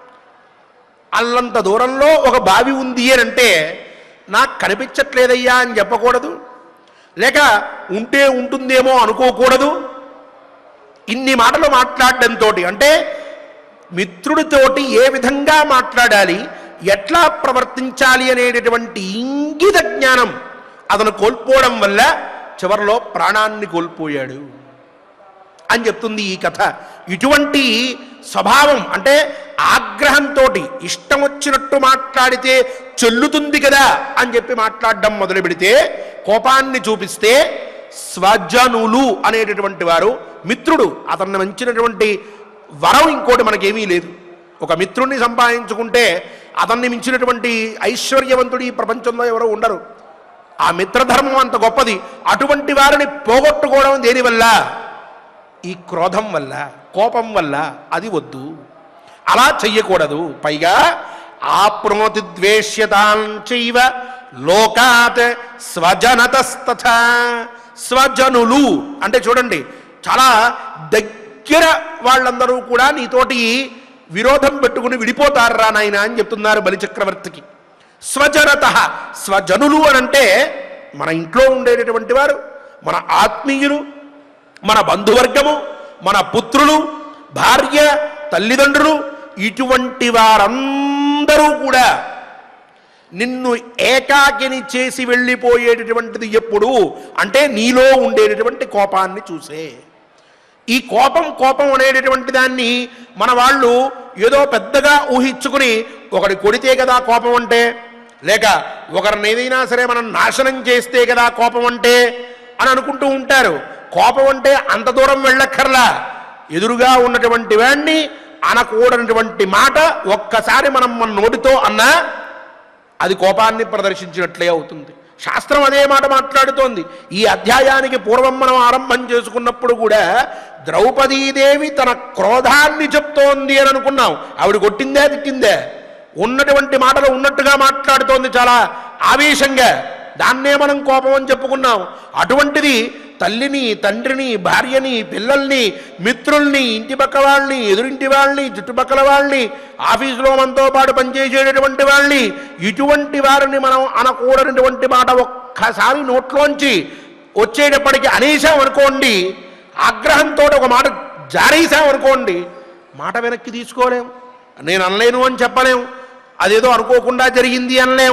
అల్లంత దూరంలో ఒక బావి ఉంది అని అంటే నాకు కనిపించట్లేదయ్యా అని చెప్పకూడదు లేక ఉంటే ఉంటుందేమో అనుకోకూడదు ఇన్ని మాటలు మాట్లాడడంతో అంటే మిత్రుడితోటి ఏ విధంగా మాట్లాడాలి ఎట్లా ప్రవర్తించాలి అనేటటువంటి ఇంగిత జ్ఞానం అతను కోల్పోవడం వల్ల చివరిలో ప్రాణాన్ని కోల్పోయాడు అని చెప్తుంది ఈ కథ ఇటువంటి స్వభావం అంటే ఆగ్రహంతో ఇష్టం వచ్చినట్టు మాట్లాడితే చెల్లుతుంది కదా అని చెప్పి మాట్లాడడం మొదలు పెడితే కోపాన్ని చూపిస్తే స్వజనులు అనేటటువంటి వారు మిత్రుడు అతన్ని మించినటువంటి వరం ఇంకోటి మనకేమీ లేదు ఒక మిత్రుణ్ణి సంపాదించుకుంటే అతన్ని మించినటువంటి ఐశ్వర్యవంతుడు ఈ ప్రపంచంలో ఎవరో ఉండరు ఆ మిత్రధర్మం అంత గొప్పది అటువంటి వారిని పోగొట్టుకోవడం దేనివల్ల ఈ క్రోధం వల్ల కోపం వల్ల అది వద్దు అలా చెయ్యకూడదు పైగా ఆప్నోతి ద్వేష్యతాంచైవ లోకాత్ స్వజనతస్తథ స్వజనులు అంటే చూడండి చాలా దగ్గర వాళ్ళందరూ కూడా నీతోటి విరోధం పెట్టుకుని విడిపోతారా నాయన అని చెప్తున్నారు బలిచక్రవర్తికి స్వజనత స్వజనులు అని అంటే మన ఇంట్లో ఉండేటటువంటి వారు మన ఆత్మీయులు మన బంధువర్గము మన పుత్రులు భార్య తల్లిదండ్రులు ఇటువంటి వారందరూ కూడా నిన్ను ఏకాకిని చేసి వెళ్ళిపోయేటటువంటిది ఎప్పుడు అంటే నీలో ఉండేటటువంటి కోపాన్ని చూసే ఈ కోపం కోపం అనేటటువంటి దాన్ని మన వాళ్ళు ఏదో పెద్దగా ఊహించుకుని ఒకటి కొడితే కదా కోపం అంటే లేక ఒకరిని ఏదైనా సరే మనం నాశనం చేస్తే కదా కోపం అంటే అని అనుకుంటూ ఉంటారు కోపం అంటే అంత దూరం వెళ్ళక్కర్లా ఎదురుగా ఉన్నటువంటి వాడిని అనకూడనటువంటి మాట ఒక్కసారి మనం మన నోటితో అన్నా అది కోపాన్ని ప్రదర్శించినట్లే అవుతుంది శాస్త్రం అదే మాట మాట్లాడుతోంది ఈ అధ్యాయానికి పూర్వం మనం ఆరంభం చేసుకున్నప్పుడు కూడా ద్రౌపదీదేవి తన క్రోధాన్ని చెప్తోంది అని అనుకున్నాం ఆవిడ కొట్టిందే తిట్టిందే ఉన్నటువంటి మాటలు ఉన్నట్టుగా మాట్లాడుతోంది చాలా ఆవేశంగా దాన్నే మనం కోపం అని చెప్పుకున్నాం అటువంటిది తల్లిని తండ్రిని భార్యని పిల్లల్ని మిత్రుల్ని ఇంటి పక్క వాళ్ళని ఎదురింటి వాళ్ళని చుట్టుపక్కల వాళ్ళని ఆఫీసులో మనతో పాటు పనిచేసేటటువంటి వాళ్ళని ఇటువంటి వారిని మనం అనకూడనటువంటి మాట ఒక్క ఒక్కసారి నోట్లోంచి వచ్చేటప్పటికి అనేసాం అనుకోండి ఆగ్రహంతో ఒక మాట జారేసాం అనుకోండి మాట వెనక్కి తీసుకోలేం నేను అనలేను అని చెప్పలేం అదేదో అనుకోకుండా జరిగింది అనలేం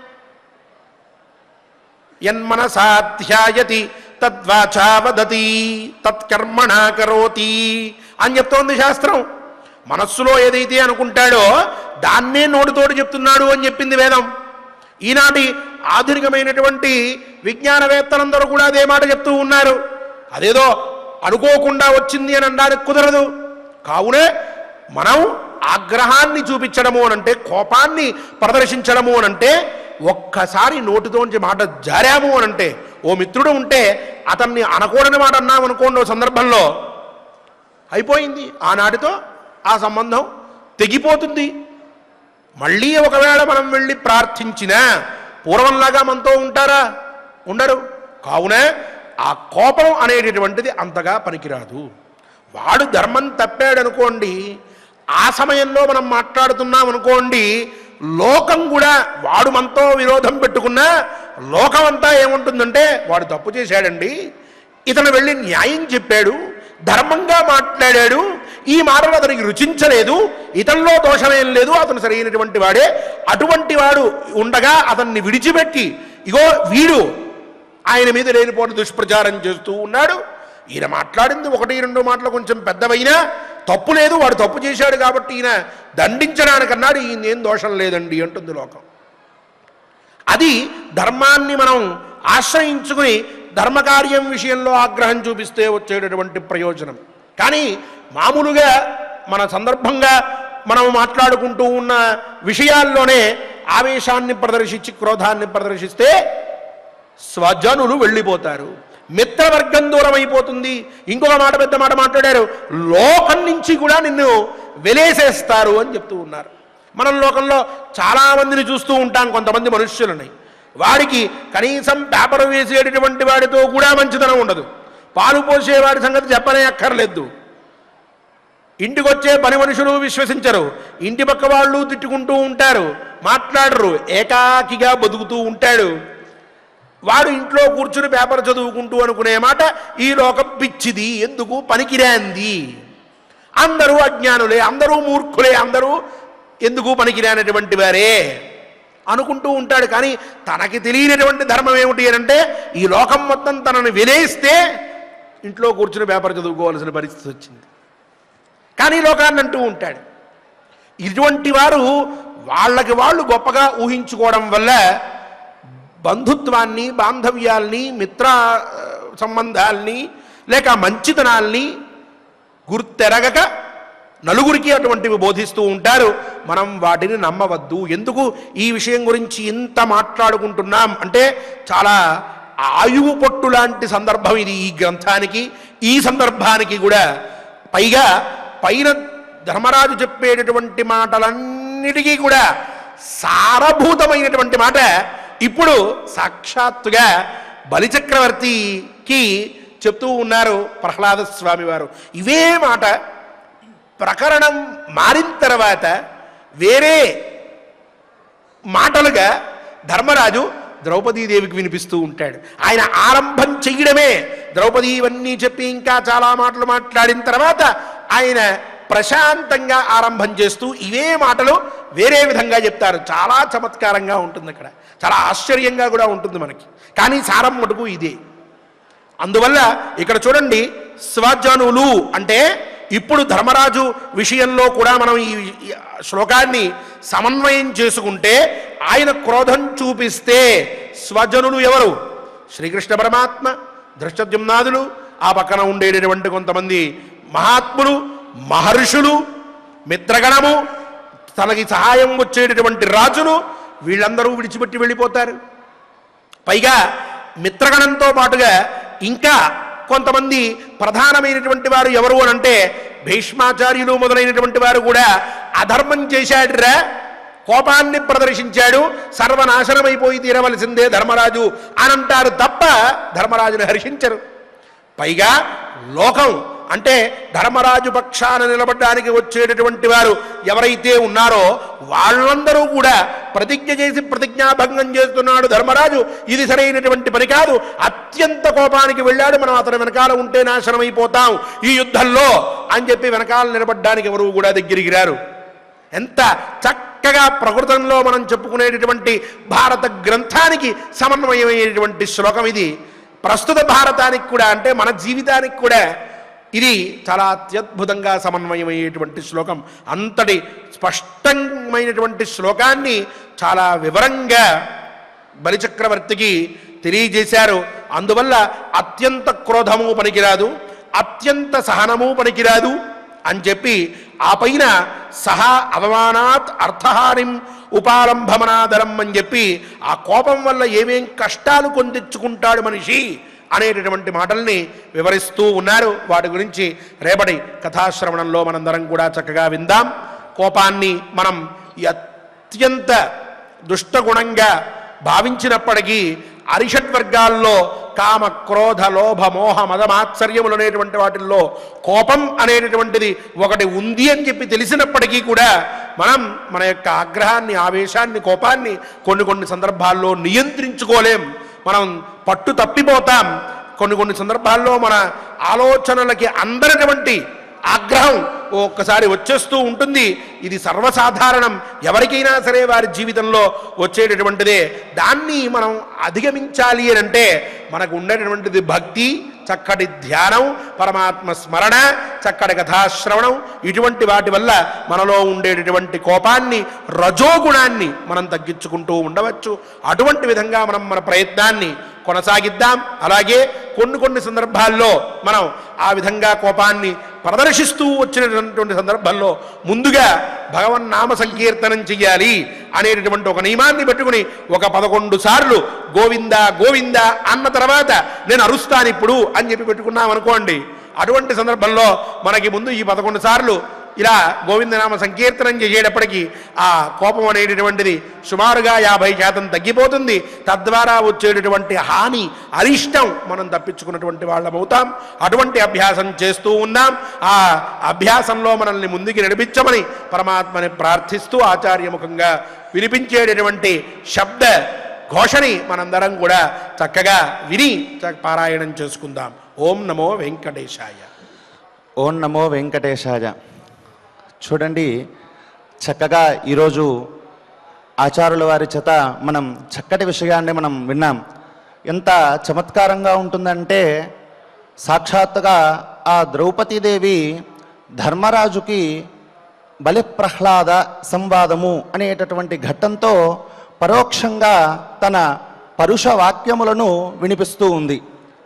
యన్మనసాధ్యాయతి తద్వాచా వదతి తత్కర్మణా కరోతి అని చెప్తోంది శాస్త్రం మనస్సులో ఏదైతే అనుకుంటాడో దాన్నే నోటితోటి చెప్తున్నాడు అని చెప్పింది వేదం ఈనాటి ఆధునికమైనటువంటి విజ్ఞానవేత్తలందరూ కూడా అదే మాట చెప్తూ ఉన్నారు అదేదో అనుకోకుండా వచ్చింది అని అనడానికి కుదరదు కావునే మనం ఆగ్రహాన్ని చూపించడము అనంటే కోపాన్ని ప్రదర్శించడము అనంటే ఒక్కసారి నోటితోంచి మాట జారాము అనంటే ఓ మిత్రుడు ఉంటే అతన్ని అనకూడని మాట అన్నాం అనుకోండి ఓ సందర్భంలో అయిపోయింది ఆనాటితో ఆ సంబంధం తెగిపోతుంది మళ్ళీ ఒకవేళ మనం వెళ్ళి ప్రార్థించినా పూర్వంలాగా మనతో ఉంటారా ఉండరు కావున ఆ కోపం అనేటటువంటిది అంతగా పనికిరాదు వాడు ధర్మం తప్పాడనుకోండి ఆ సమయంలో మనం మాట్లాడుతున్నాం అనుకోండి లోకం కూడా వాడు మనతో విరోధం పెట్టుకున్నా లోకం అంతా ఏముంటుందంటే వాడు తప్పు చేశాడండి ఇతను వెళ్ళి న్యాయం చెప్పాడు ధర్మంగా మాట్లాడాడు ఈ మాటలు అతనికి రుచించలేదు ఇతనిలో దోషమేం లేదు అతను సరైనటువంటి వాడే అటువంటి వాడు ఉండగా అతన్ని విడిచిపెట్టి ఇగో వీడు ఆయన మీద లేనిపోని దుష్ప్రచారం చేస్తూ ఉన్నాడు ఈయన మాట్లాడింది ఒకటి రెండు మాటలు కొంచెం పెద్దవైనా తప్పు లేదు వాడు తప్పు చేశాడు కాబట్టి ఈయన దండించడానికన్నాడు ఈయన ఏం దోషం లేదండి అంటుంది లోకం అది ధర్మాన్ని మనం ఆశ్రయించుకుని ధర్మకార్యం విషయంలో ఆగ్రహం చూపిస్తే వచ్చేటటువంటి ప్రయోజనం కానీ మామూలుగా మన సందర్భంగా మనం మాట్లాడుకుంటూ ఉన్న విషయాల్లోనే ఆవేశాన్ని ప్రదర్శించి క్రోధాన్ని ప్రదర్శిస్తే స్వజనులు వెళ్ళిపోతారు మిత్రవర్గం దూరం అయిపోతుంది ఇంకొక మాట పెద్ద మాట మాట్లాడారు లోకం నుంచి కూడా నిన్ను వెలేసేస్తారు అని చెప్తూ ఉన్నారు మనం లోకంలో చాలామందిని చూస్తూ ఉంటాం కొంతమంది మనుష్యులని వాడికి కనీసం పేపర్ వేసేటటువంటి వాడితో కూడా మంచితనం ఉండదు పాలు పోసేవాడి సంగతి చెప్పనే అక్కర్లేదు ఇంటికి వచ్చే పని మనుషులు విశ్వసించరు ఇంటి పక్క వాళ్ళు తిట్టుకుంటూ ఉంటారు మాట్లాడరు ఏకాకిగా బతుకుతూ ఉంటాడు వాడు ఇంట్లో కూర్చుని పేపర్ చదువుకుంటూ అనుకునే మాట ఈ లోకం పిచ్చిది ఎందుకు పనికిరాంది అందరూ అజ్ఞానులే అందరూ మూర్ఖులే అందరూ ఎందుకు పనికిరానటువంటి వారే అనుకుంటూ ఉంటాడు కానీ తనకి తెలియనటువంటి ధర్మం ఏమిటి అని అంటే ఈ లోకం మొత్తం తనని వినేస్తే ఇంట్లో కూర్చుని పేపర్ చదువుకోవాల్సిన పరిస్థితి వచ్చింది కానీ లోకాన్ని అంటూ ఉంటాడు ఇటువంటి వారు వాళ్ళకి వాళ్ళు గొప్పగా ఊహించుకోవడం వల్ల బంధుత్వాన్ని బాంధవ్యాల్ని మిత్ర ఆ, సంబంధాల్ని లేక మంచితనాల్ని గుర్తెరగక నలుగురికి అటువంటివి బోధిస్తూ ఉంటారు మనం వాటిని నమ్మవద్దు ఎందుకు ఈ విషయం గురించి ఇంత మాట్లాడుకుంటున్నాం అంటే చాలా ఆయువు పొట్టు లాంటి సందర్భం ఇది ఈ గ్రంథానికి ఈ సందర్భానికి కూడా పైగా పైన ధర్మరాజు చెప్పేటటువంటి మాటలన్నిటికీ కూడా సారభూతమైనటువంటి మాట ఇప్పుడు సాక్షాత్తుగా బలిచక్రవర్తికి చెప్తూ ఉన్నారు ప్రహ్లాద స్వామి వారు ఇవే మాట ప్రకరణం మారిన తర్వాత వేరే మాటలుగా ధర్మరాజు ద్రౌపదీదేవికి వినిపిస్తూ ఉంటాడు ఆయన ఆరంభం చెయ్యడమే ద్రౌపది ఇవన్నీ చెప్పి ఇంకా చాలా మాటలు మాట్లాడిన తర్వాత ఆయన ప్రశాంతంగా ఆరంభం చేస్తూ ఇవే మాటలు వేరే విధంగా చెప్తారు చాలా చమత్కారంగా ఉంటుంది అక్కడ చాలా ఆశ్చర్యంగా కూడా ఉంటుంది మనకి కానీ సారం మటుకు ఇదే అందువల్ల ఇక్కడ చూడండి స్వజనులు అంటే ఇప్పుడు ధర్మరాజు విషయంలో కూడా మనం ఈ ఈ శ్లోకాన్ని సమన్వయం చేసుకుంటే ఆయన క్రోధం చూపిస్తే స్వజనులు ఎవరు శ్రీకృష్ణ పరమాత్మ దృష్టద్యుమ్నాదులు ఆ పక్కన ఉండేటటువంటి కొంతమంది మహాత్ములు మహర్షులు మిత్రగణము తనకి సహాయం వచ్చేటటువంటి రాజులు వీళ్ళందరూ విడిచిపెట్టి వెళ్ళిపోతారు పైగా మిత్రగణంతో పాటుగా ఇంకా కొంతమంది ప్రధానమైనటువంటి వారు ఎవరు అని అంటే భీష్మాచార్యులు మొదలైనటువంటి వారు కూడా అధర్మం చేశాడురా కోపాన్ని ప్రదర్శించాడు సర్వనాశనమైపోయి తీరవలసిందే ధర్మరాజు అని అంటారు తప్ప ధర్మరాజుని హర్షించరు పైగా లోకం అంటే ధర్మరాజు పక్షాన నిలబడడానికి వచ్చేటటువంటి వారు ఎవరైతే ఉన్నారో వాళ్ళందరూ కూడా ప్రతిజ్ఞ చేసి ప్రతిజ్ఞాభంగం చేస్తున్నాడు ధర్మరాజు ఇది సరైనటువంటి పని కాదు అత్యంత కోపానికి వెళ్ళాడు మనం అతని వెనకాల ఉంటే నాశనం అయిపోతాం ఈ యుద్ధంలో అని చెప్పి వెనకాల నిలబడడానికి ఎవరు కూడా దగ్గరికి రారు ఎంత చక్కగా ప్రకృతంలో మనం చెప్పుకునేటటువంటి భారత గ్రంథానికి సమన్వయమైనటువంటి శ్లోకం ఇది ప్రస్తుత భారతానికి కూడా అంటే మన జీవితానికి కూడా ఇది చాలా అత్యద్భుతంగా సమన్వయమయ్యేటువంటి శ్లోకం అంతటి స్పష్టమైనటువంటి శ్లోకాన్ని చాలా వివరంగా బలిచక్రవర్తికి తెలియజేశారు అందువల్ల అత్యంత క్రోధము పనికిరాదు అత్యంత సహనము పనికిరాదు అని చెప్పి ఆ పైన సహా అవమానాత్ అర్థహారిం ఉపారంభమనాదరం అని చెప్పి ఆ కోపం వల్ల ఏమేం కష్టాలు కొందెచ్చుకుంటాడు మనిషి అనేటటువంటి మాటల్ని వివరిస్తూ ఉన్నారు వాటి గురించి రేపటి కథాశ్రవణంలో మనందరం కూడా చక్కగా విందాం కోపాన్ని మనం ఈ అత్యంత దుష్టగుణంగా భావించినప్పటికీ అరిషడ్ వర్గాల్లో కామ క్రోధ లోభ మోహ మదమాత్సర్యములు అనేటువంటి వాటిల్లో కోపం అనేటటువంటిది ఒకటి ఉంది అని చెప్పి తెలిసినప్పటికీ కూడా మనం మన యొక్క ఆగ్రహాన్ని ఆవేశాన్ని కోపాన్ని కొన్ని కొన్ని సందర్భాల్లో నియంత్రించుకోలేం మనం పట్టు తప్పిపోతాం కొన్ని కొన్ని సందర్భాల్లో మన ఆలోచనలకి అందనటువంటి ఆగ్రహం ఒక్కసారి వచ్చేస్తూ ఉంటుంది ఇది సర్వసాధారణం ఎవరికైనా సరే వారి జీవితంలో వచ్చేటటువంటిదే దాన్ని మనం అధిగమించాలి అని అంటే మనకు ఉండేటటువంటిది భక్తి చక్కటి ధ్యానం పరమాత్మ స్మరణ చక్కటి కథాశ్రవణం ఇటువంటి వాటి వల్ల మనలో ఉండేటటువంటి కోపాన్ని రజోగుణాన్ని మనం తగ్గించుకుంటూ ఉండవచ్చు అటువంటి విధంగా మనం మన ప్రయత్నాన్ని కొనసాగిద్దాం అలాగే కొన్ని కొన్ని సందర్భాల్లో మనం ఆ విధంగా కోపాన్ని ప్రదర్శిస్తూ వచ్చినటువంటి సందర్భంలో ముందుగా భగవన్ నామ సంకీర్తనం చెయ్యాలి అనేటటువంటి ఒక నియమాన్ని పెట్టుకుని ఒక పదకొండు సార్లు గోవింద గోవింద అన్న తర్వాత నేను అరుస్తాను ఇప్పుడు అని చెప్పి పెట్టుకున్నాం అనుకోండి అటువంటి సందర్భంలో మనకి ముందు ఈ పదకొండు సార్లు ఇలా గోవిందనామ సంకీర్తనం చేసేటప్పటికీ ఆ కోపం అనేటటువంటిది సుమారుగా యాభై శాతం తగ్గిపోతుంది తద్వారా వచ్చేటటువంటి హాని అరిష్టం మనం తప్పించుకున్నటువంటి వాళ్ళం అవుతాం అటువంటి అభ్యాసం చేస్తూ ఉన్నాం ఆ అభ్యాసంలో మనల్ని ముందుకి నడిపించమని పరమాత్మని ప్రార్థిస్తూ ఆచార్యముఖంగా వినిపించేటటువంటి శబ్ద ఘోషని మనందరం కూడా చక్కగా విని చ- పారాయణం చేసుకుందాం ఓం నమో వెంకటేశాయ ఓం నమో వెంకటేశాయ చూడండి చక్కగా ఈరోజు ఆచారుల వారి చేత మనం చక్కటి విషయాన్ని మనం విన్నాం ఎంత చమత్కారంగా ఉంటుందంటే సాక్షాత్తుగా ఆ ద్రౌపదీదేవి ధర్మరాజుకి బలి ప్రహ్లాద సంవాదము అనేటటువంటి ఘట్టంతో పరోక్షంగా తన పరుష వాక్యములను వినిపిస్తూ ఉంది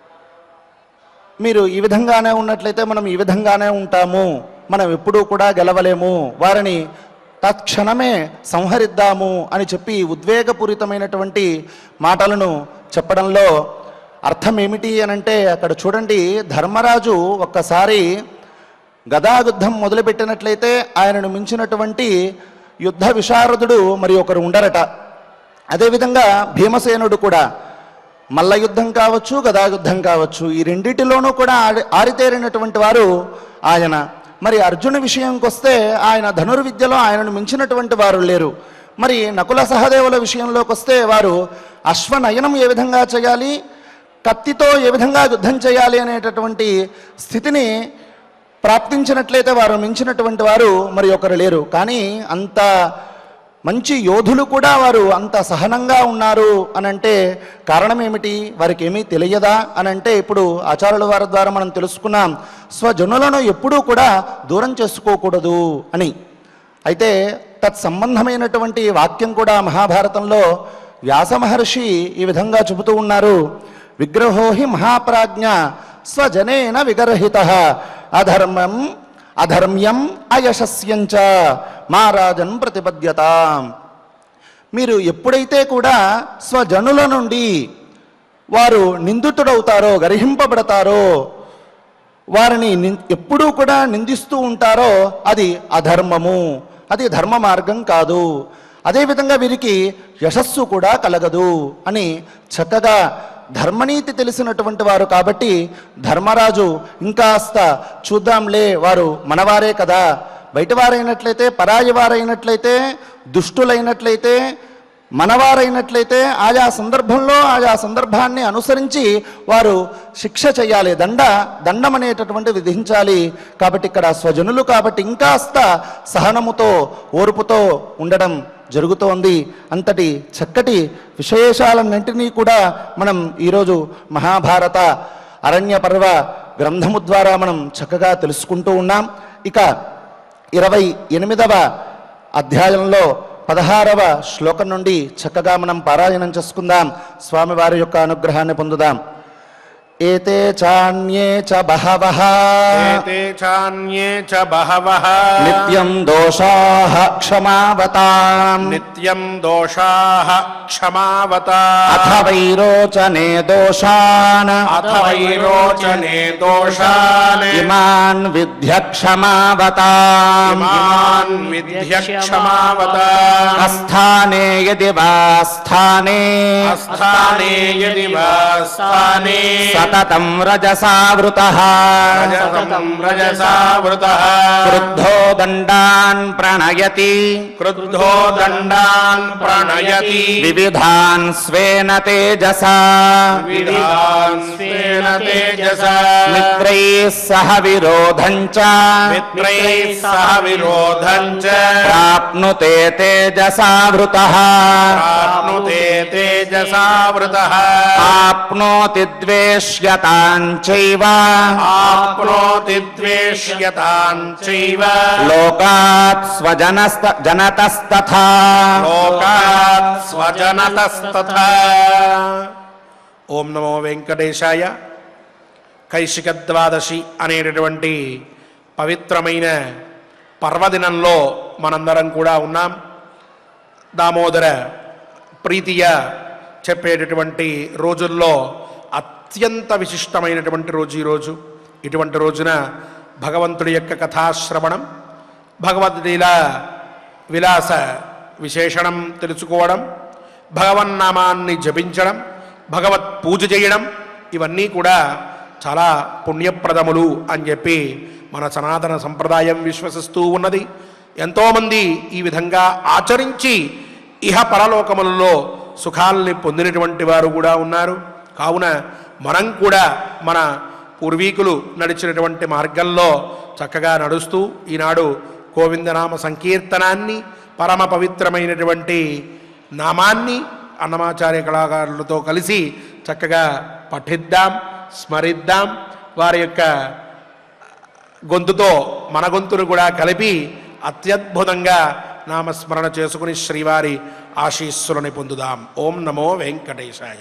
మీరు ఈ విధంగానే ఉన్నట్లయితే మనం ఈ విధంగానే ఉంటాము మనం ఎప్పుడూ కూడా గెలవలేము వారిని తత్క్షణమే సంహరిద్దాము అని చెప్పి ఉద్వేగపూరితమైనటువంటి మాటలను చెప్పడంలో అర్థం ఏమిటి అని అంటే అక్కడ చూడండి ధర్మరాజు ఒక్కసారి గదాయుద్ధం మొదలుపెట్టినట్లయితే ఆయనను మించినటువంటి యుద్ధ విశారదుడు మరి ఒకరు ఉండరట అదేవిధంగా భీమసేనుడు కూడా మల్ల యుద్ధం కావచ్చు గదాయుద్ధం కావచ్చు ఈ రెండిటిలోనూ కూడా ఆరి ఆరితేరినటువంటి వారు ఆయన మరి అర్జున విషయంకి వస్తే ఆయన ధనుర్విద్యలో ఆయనను మించినటువంటి వారు లేరు మరి నకుల సహదేవుల విషయంలోకి వస్తే వారు అశ్వనయనం ఏ విధంగా చేయాలి కత్తితో ఏ విధంగా యుద్ధం చేయాలి అనేటటువంటి స్థితిని ప్రాప్తించినట్లయితే వారు మించినటువంటి వారు మరి ఒకరు లేరు కానీ అంత మంచి యోధులు కూడా వారు అంత సహనంగా ఉన్నారు అని అంటే కారణం ఏమిటి వారికి ఏమీ తెలియదా అని అంటే ఇప్పుడు ఆచార్యుల వారి ద్వారా మనం తెలుసుకున్నాం స్వజనులను ఎప్పుడూ కూడా దూరం చేసుకోకూడదు అని అయితే తత్సంబంధమైనటువంటి వాక్యం కూడా మహాభారతంలో వ్యాస మహర్షి ఈ విధంగా చెబుతూ ఉన్నారు విగ్రహో హి మహాప్రాజ్ఞ స్వజనేన విగర్హిత అధర్మం అధర్మ్యం అయశస్యంచ మారాజన్ ప్రతిపద్యత మీరు ఎప్పుడైతే కూడా స్వజనుల నుండి వారు నిందితుడవుతారో గర్హింపబడతారో వారిని నిన్- ఎప్పుడూ కూడా నిందిస్తూ ఉంటారో అది అధర్మము అది ధర్మ మార్గం కాదు అదేవిధంగా వీరికి యశస్సు కూడా కలగదు అని చక్కగా ధర్మనీతి తెలిసినటువంటి వారు కాబట్టి ధర్మరాజు ఇంకాస్త చూద్దాంలే వారు మనవారే కదా బయటవారైనట్లయితే పరాయి వారైనట్లయితే దుష్టులైనట్లయితే మనవారైనట్లయితే ఆయా సందర్భంలో ఆయా సందర్భాన్ని అనుసరించి వారు శిక్ష చేయాలి దండ దండం అనేటటువంటి విధించాలి కాబట్టి ఇక్కడ స్వజనులు కాబట్టి ఇంకాస్త సహనముతో ఓర్పుతో ఉండడం జరుగుతోంది అంతటి చక్కటి విశేషాలన్నింటినీ కూడా మనం ఈరోజు మహాభారత అరణ్య పర్వ గ్రంథము ద్వారా మనం చక్కగా తెలుసుకుంటూ ఉన్నాం ఇక ఇరవై ఎనిమిదవ అధ్యాయంలో పదహారవ శ్లోకం నుండి చక్కగా మనం పారాయణం చేసుకుందాం స్వామివారి యొక్క అనుగ్రహాన్ని పొందుదాం ఏతే చాన్యే చ బహవః ఏతే చాన్యే చ బహవః నిత్యం దోషాః క్షమావతాం నిత్యం దోషాః క్షమావత అథ వైరోచనే దోషాన్ అథ వైరోచనే దోషాన్ ఇమాన్ విద్య క్షమావతాం ఇమాన్ విద్య క్షమావత అస్థానే యది వా స్థానే అస్థానే యది వా స్థానే సతతం రజసావృతః రజతం రజసా వృతః క్రుద్ధో దండాన్ ప్రణయతి క్రుద్ధో దండాన్ ప్రణయతి వివిధాన్ స్వేన తేజసా విధాన్ స్వేన తేజసా మిత్రైः సహ విరోధం చ మిత్రైः సహ విరోధం చ ప్రాప్నుతే తేజసావృతః ప్రాప్నుతే తేజసా వృతః ఆప్నోతి ద్వేష్యతాం చైవ ఆప్నోతి ద్వేష్యతాం చైవ లోకాత్ స్వజనస్త జనతస్తథా లోకాత్ స్వజనతస్తథా ఓం నమో వెంకటేశాయ కైశిక ద్వాదశి అనేటటువంటి పవిత్రమైన పర్వదినంలో మనందరం కూడా ఉన్నాం దామోదర ప్రీతిగా చెప్పేటటువంటి రోజుల్లో అత్యంత విశిష్టమైనటువంటి రోజు ఈరోజు ఇటువంటి రోజున భగవంతుడి యొక్క కథాశ్రవణం భగవద్లీల విలాస విశేషణం తెలుసుకోవడం భగవన్నామాన్ని జపించడం భగవత్ పూజ చేయడం ఇవన్నీ కూడా చాలా పుణ్యప్రదములు అని చెప్పి మన సనాతన సంప్రదాయం విశ్వసిస్తూ ఉన్నది ఎంతోమంది ఈ విధంగా ఆచరించి ఇహ పరలోకములలో సుఖాల్ని పొందినటువంటి వారు కూడా ఉన్నారు కావున మనం కూడా మన పూర్వీకులు నడిచినటువంటి మార్గంలో చక్కగా నడుస్తూ ఈనాడు గోవిందనామ సంకీర్తనాన్ని పరమ పవిత్రమైనటువంటి నామాన్ని అన్నమాచార్య కళాకారులతో కలిసి చక్కగా పఠిద్దాం స్మరిద్దాం వారి యొక్క గొంతుతో మన గొంతును కూడా కలిపి అత్యద్భుతంగా నామస్మరణ చేసుకుని శ్రీవారి ఆశీస్సులని పొందుదాం ఓం నమో వెంకటేశాయ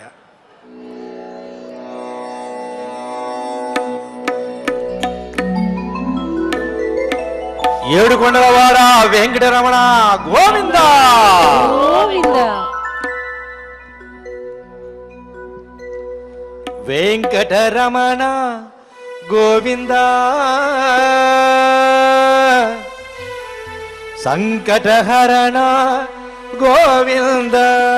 ఏడు కొండలవాడ వెంకటరమణ గోవింద గోవింద వెంకటరమణ గోవింద సంకటహరణ గోవింద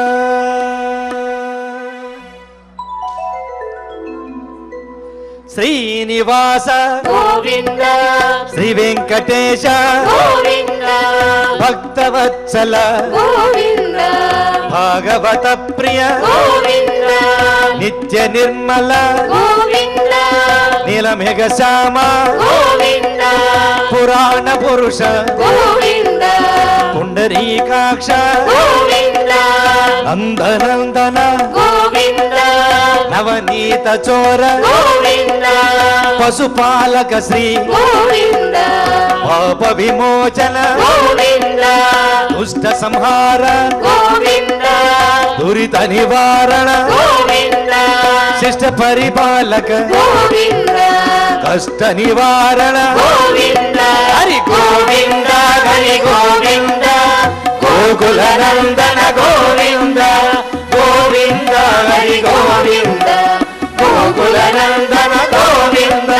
శ్రీనివాస గోవింద శ్రీ వెంకటేశ గోవింద భక్తవత్సల గోవింద భాగవత ప్రియ గోవింద నిత్య నిర్మల గోవింద నీలమేఘ శ్యామ గోవింద పురాణ పురుష గోవింద పుండరీకాక్ష గోవింద నందనందన గోవింద నవనీత చోర గోవింద పశుపాలక శ్రీ గోవింద పాప విమోచన గోవింద దుష్ట సంహార గోవింద దురిత నివారణ గోవింద శిష్ట పరిపాలక గోవింద కష్ట నివారణ గోవింద హరి గోవింద హరి గోవింద గోకుల నందన గోవింద గోవింద హరి గోవింద గోకుల నందన గోవింద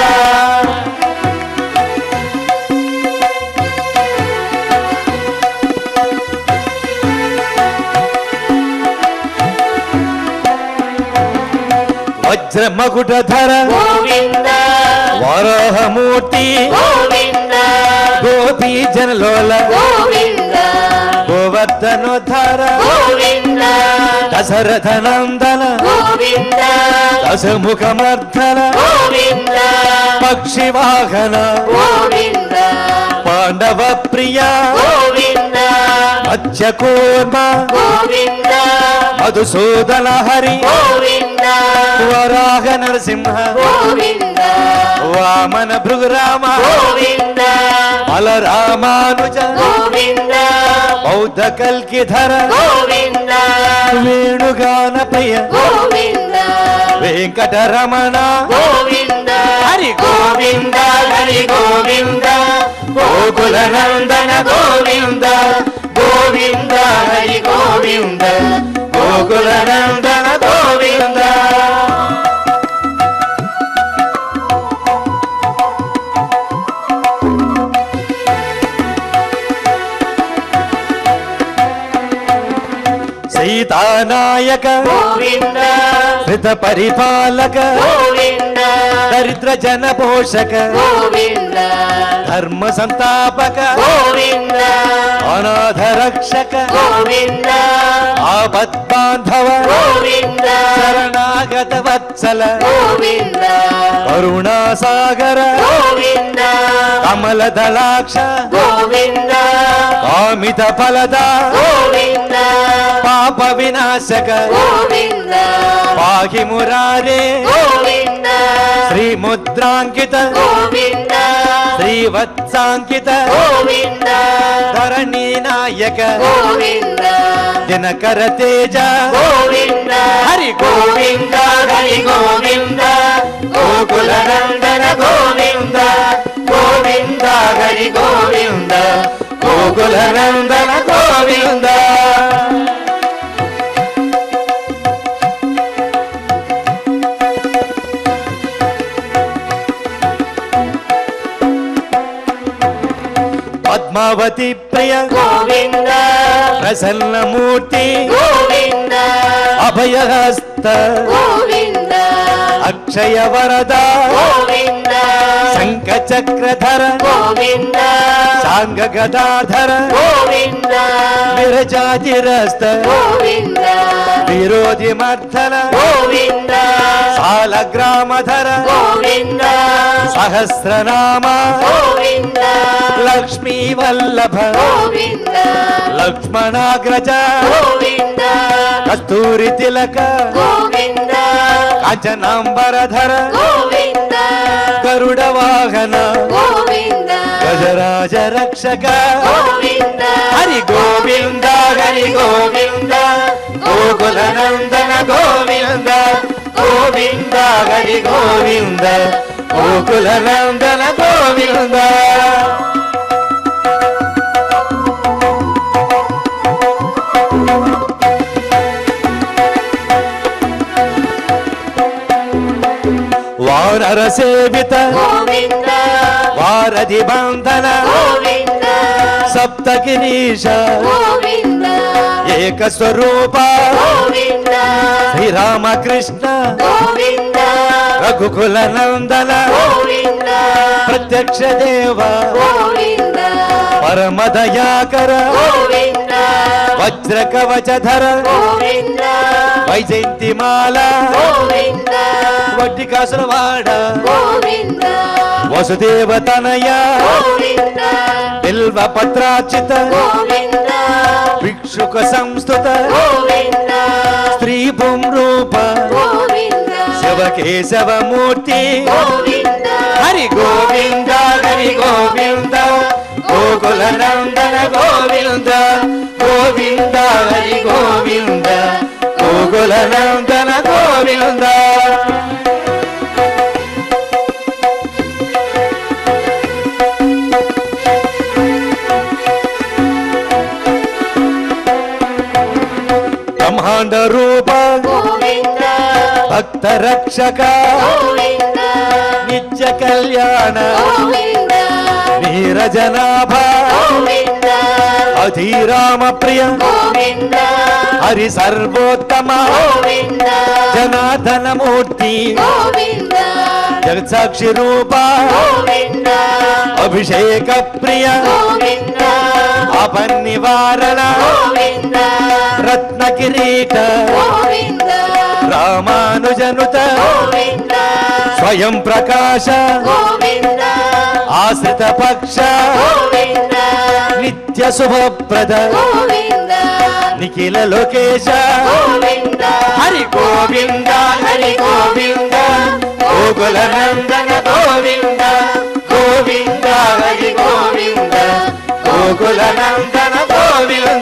వజ్రమకుటధర గోవింద వరాహమూర్తి గోవింద గోపీ జనలోల గోవింద గోవర్ధనోద్ధార గోవింద దశరథ నందన గోవింద దశముఖమర్ధన గోవింద పక్షి వాహన గోవింద పాండవ ప్రియ గోవింద మత్స్యకూర్మ గోవింద మధుసూదన హరి గోవింద వరాహ నరసింహ గోవింద వామన భృగురామ గోవింద బలరామానుజ గోవింద బౌద్ధ కల్కిధర గోవింద వేణుగాన ప్రియ గోవింద వెంకటరమణ గోవింద హరి గోవింద హరి గోవింద గోకుల నందన గోవింద గోవింద హరి గోవింద గోకుల నందన గోవింద సీతానాయక గోవింద హృత పరిపాలక గోవింద దరిద్ర జన పోషక గోవింద ధర్మ సంతాపక గోవింద అనాథ రక్షక గోవింద ఆపత్ బాంధవ గోవింద శరణాగత వత్సల గోవింద కరుణాసాగర గోవింద కమల దళాక్ష గోవింద కామిత ఫలద గోవింద పాప వినాశక గోవింద పాహి మురారే గోవింద శ్రీముద్రాంకిత గోవింద శ్రీవత్సాంకిత గోవింద ధరణీ నాయక గోవింద దినకర తేజ గోవింద హరి గోవింద హరి గోవింద గోకుల నందన గోవింద గోవింద హరి గోవింద గోకుల నందన గోవింద పద్మావతి ప్రియ గోవింద ప్రసన్నమూర్తి గోవింద అభయహస్త గోవింద అక్షయ వరద గోవింద శంఖ చక్రధర గోవింద సాంగ గదాధర గోవింద విరజాతిరస్త గోవింద విరోధి మర్ధన గోవింద సాలగ్రామధర గోవింద సహస్రనామ గోవింద లక్ష్మీ వల్లభ గోవింద లక్ష్మణాగ్రజ గోవింద కస్తూరి తిలక గోవింద కాంచనాంబరధర గోవింద గరుడ వాహన గోవింద గజరాజ రక్షక గోవింద హరి గోవింద హరి గోవింద గోకుల నందన గోవింద గోవింద హరి గోవింద గోకుల నందన గోవింద వానర సేవిత గోవింద వారధి బంధన గోవింద సప్తగిరీశ గోవింద ఏక స్వరూప గోవింద శ్రీరామకృష్ణ గోవింద రఘుకుల నందన గోవింద ప్రత్యక్ష దేవ గోవింద పరమదయాకర గోవింద వజ్ర కవచధర గోవింద వైజయంతిమాల గోవింద వడ్డి కాసులవాడ గోవింద వసుదేవ తనయ గోవింద బిల్వ పత్రార్చిత గోవింద భిక్షుక సంస్థుత గోవింద స్త్రీ పుం రూప గోవింద శివకేశవమూర్తి గోవింద హరి గోవింద హరి గోవింద గోకుల నందన గోవింద గోవింద హరి గోవింద గోకుల నందన గోవింద బ్రహ్మాండ రూప గోవింద భక్త రక్షక గోవింద నిత్య కళ్యాణ గోవింద నీరజనాభ గోవింద అధీరామ ప్రియ గోవింద హరి సర్వోత్తమ గోవింద జనార్దనమూర్తి గోవింద జగత్సాక్షి రూప గోవింద అభిషేక ప్రియ గోవింద అపన్నివారణ గోవింద రత్న కిరీట గోవింద రామానుజనుత గోవింద స్వయం ప్రకాశ గోవింద ఆశ్రిత పక్ష గోవింద నిత్య శుభప్రద గోవింద నిఖిల లోకేశ గోవింద హరి గోవింద హరి గోవింద గోకుల నందన గోవింద గోవింద హరి గోవింద గోకుల నందన గోవింద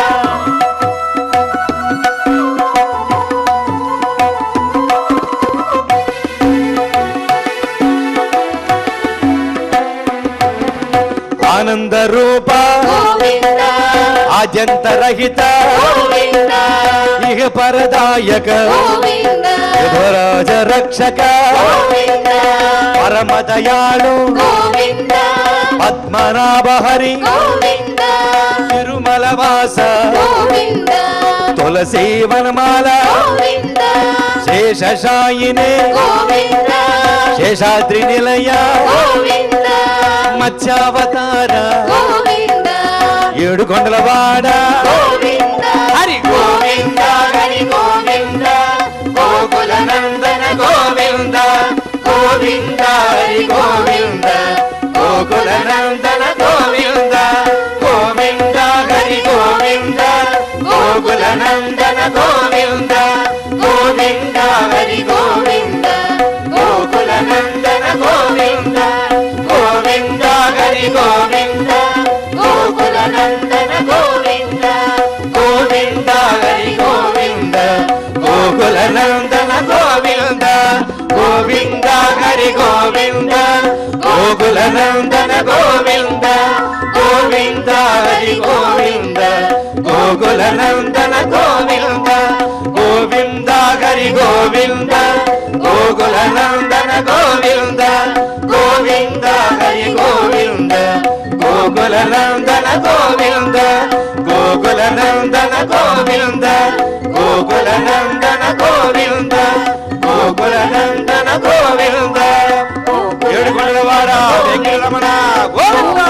ఆనంద రూప గోవింద ఆద్యంతరహిత గోవింద ఇహ పరదాయక గోవింద యువరాజ రక్షక గోవింద పరమ దయాళు గోవింద పద్మనాభ హరి గోవింద తిరుమల వాస గోవింద తులసి వనమాల గోవింద శేషశాయినే గోవింద శేషాద్రి నిలయ గోవింద మత్స్యావతార గోవింద ఏడు కొండలవాడ గోవింద హరి గోవింద హరి గోవింద గోకుల నందన గోవింద గోవింద హరి గోవింద గోకుల నందన గోవింద గోవింద హరి గోవింద గోకుల నందన గోవింద గోవింద హరి గోవింద గోకుల నందన గోవింద గోవింద హరి గోవింద గోకుల నందన గోవింద గోవింద హరి గోవింద గోకుల నందన గోవింద గోవింద హరి గోవింద గోకుల నందన గోవింద గోవింద హరి గోవింద గోకుల నందన గోవింద గోవింద హరి గోవింద గోకుల నందన గోవింద గోవింద హరి గోవింద గోకుల నందన గోవింద గోకుల నందన గోవింద గోకుల నందన గోవింద గోకుల నందన గోవింద ఏడుకొండలవాడ వెంకటరమణ గోవింద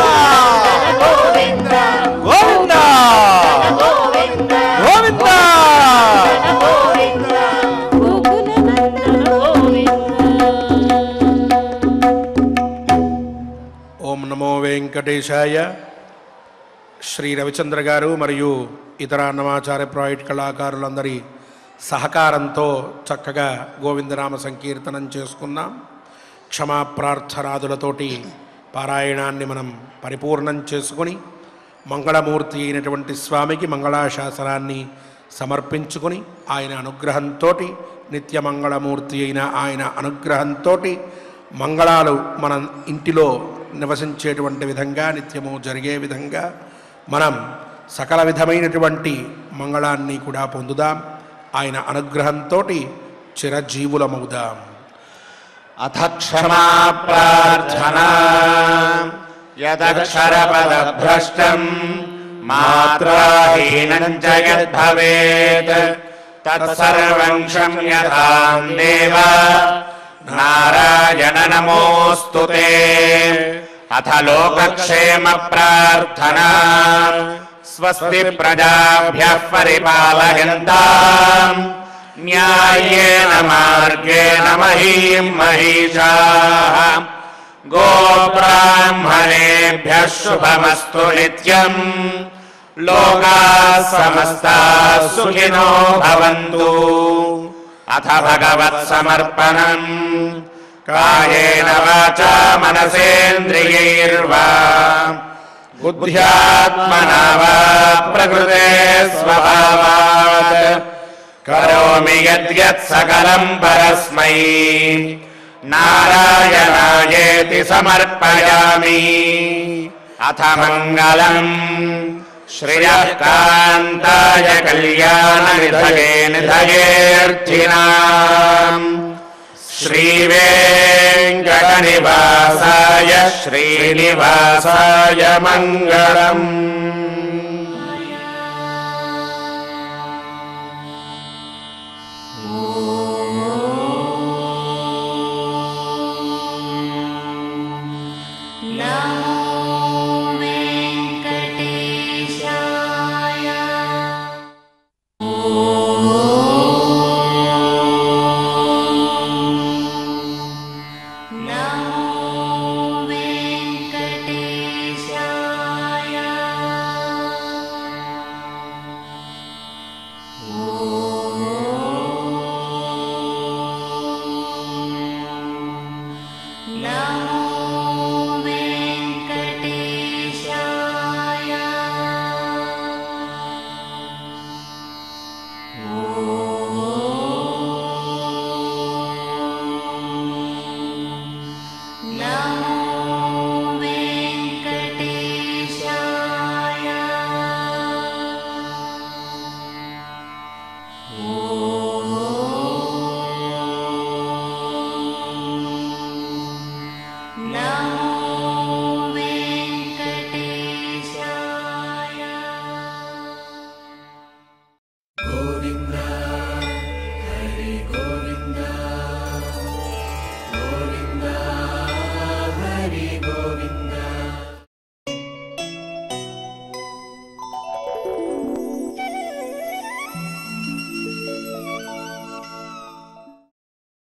గోవింద గోవింద గోవింద గోవింద గోవింద గోకుల నందన గోవింద ఓం నమో వెంకటేశాయ శ్రీ రవిచంద్ర గారు మరియు ఇతర అన్నమాచార్య ప్రాజెక్ట్ కళాకారులందరి సహకారంతో చక్కగా గోవిందనామ సంకీర్తనం చేసుకున్నాం క్షమా ప్రార్థనాదులతోటి పారాయణాన్ని మనం పరిపూర్ణం చేసుకొని మంగళమూర్తి అయినటువంటి స్వామికి మంగళాశాసనాన్ని సమర్పించుకొని ఆయన అనుగ్రహంతో నిత్య మంగళమూర్తి అయిన ఆయన అనుగ్రహంతో మంగళాలు మన ఇంటిలో నివసించేటువంటి విధంగా నిత్యము జరిగే విధంగా మనం సకల విధమైనటువంటి మంగళాన్ని కూడా పొందుదాం ఆయన అనుగ్రహంతో చిరజీవులమవుదాం అథ क्षमा प्रार्थना यदक्षरपदभ्रष्टम् मात्राहीनम् च यद्भवेत् तत्सर्वम् क्षम्यताम् देव नारायण नमोऽस्तु ते अथ लोकक्षेमप्रार्थना स्वस्ति प्रजाभ्यः परिपालयन्ताम् न्याय्येन मार्गेण महीम् महिषाः गोब्राह्मणेभ्यः शुभमस्तु नित्यम् लोकाः समस्ताः सुखिनो भवन्तु अथ भगवत्समर्पणम् कायेन वाचा मनसेन्द्रियैर्वा बुद्ध्यात्मना वा प्रकृते स्वभावात् करोमि यद्यत् सकलम् परस्मै नारायणायेति समर्पयामि अथ मङ्गलम् श्रियः कान्ताय कल्याणनिधये निधयेऽर्थिनाम् श्रीवेङ्कटनिवासाय श्रीनिवासाय मङ्गलम् नमो वेङ्कटेशाय नमो वेङ्कटेशाय नमो वेङ्कटेशाय नमो वेङ्कटेशाय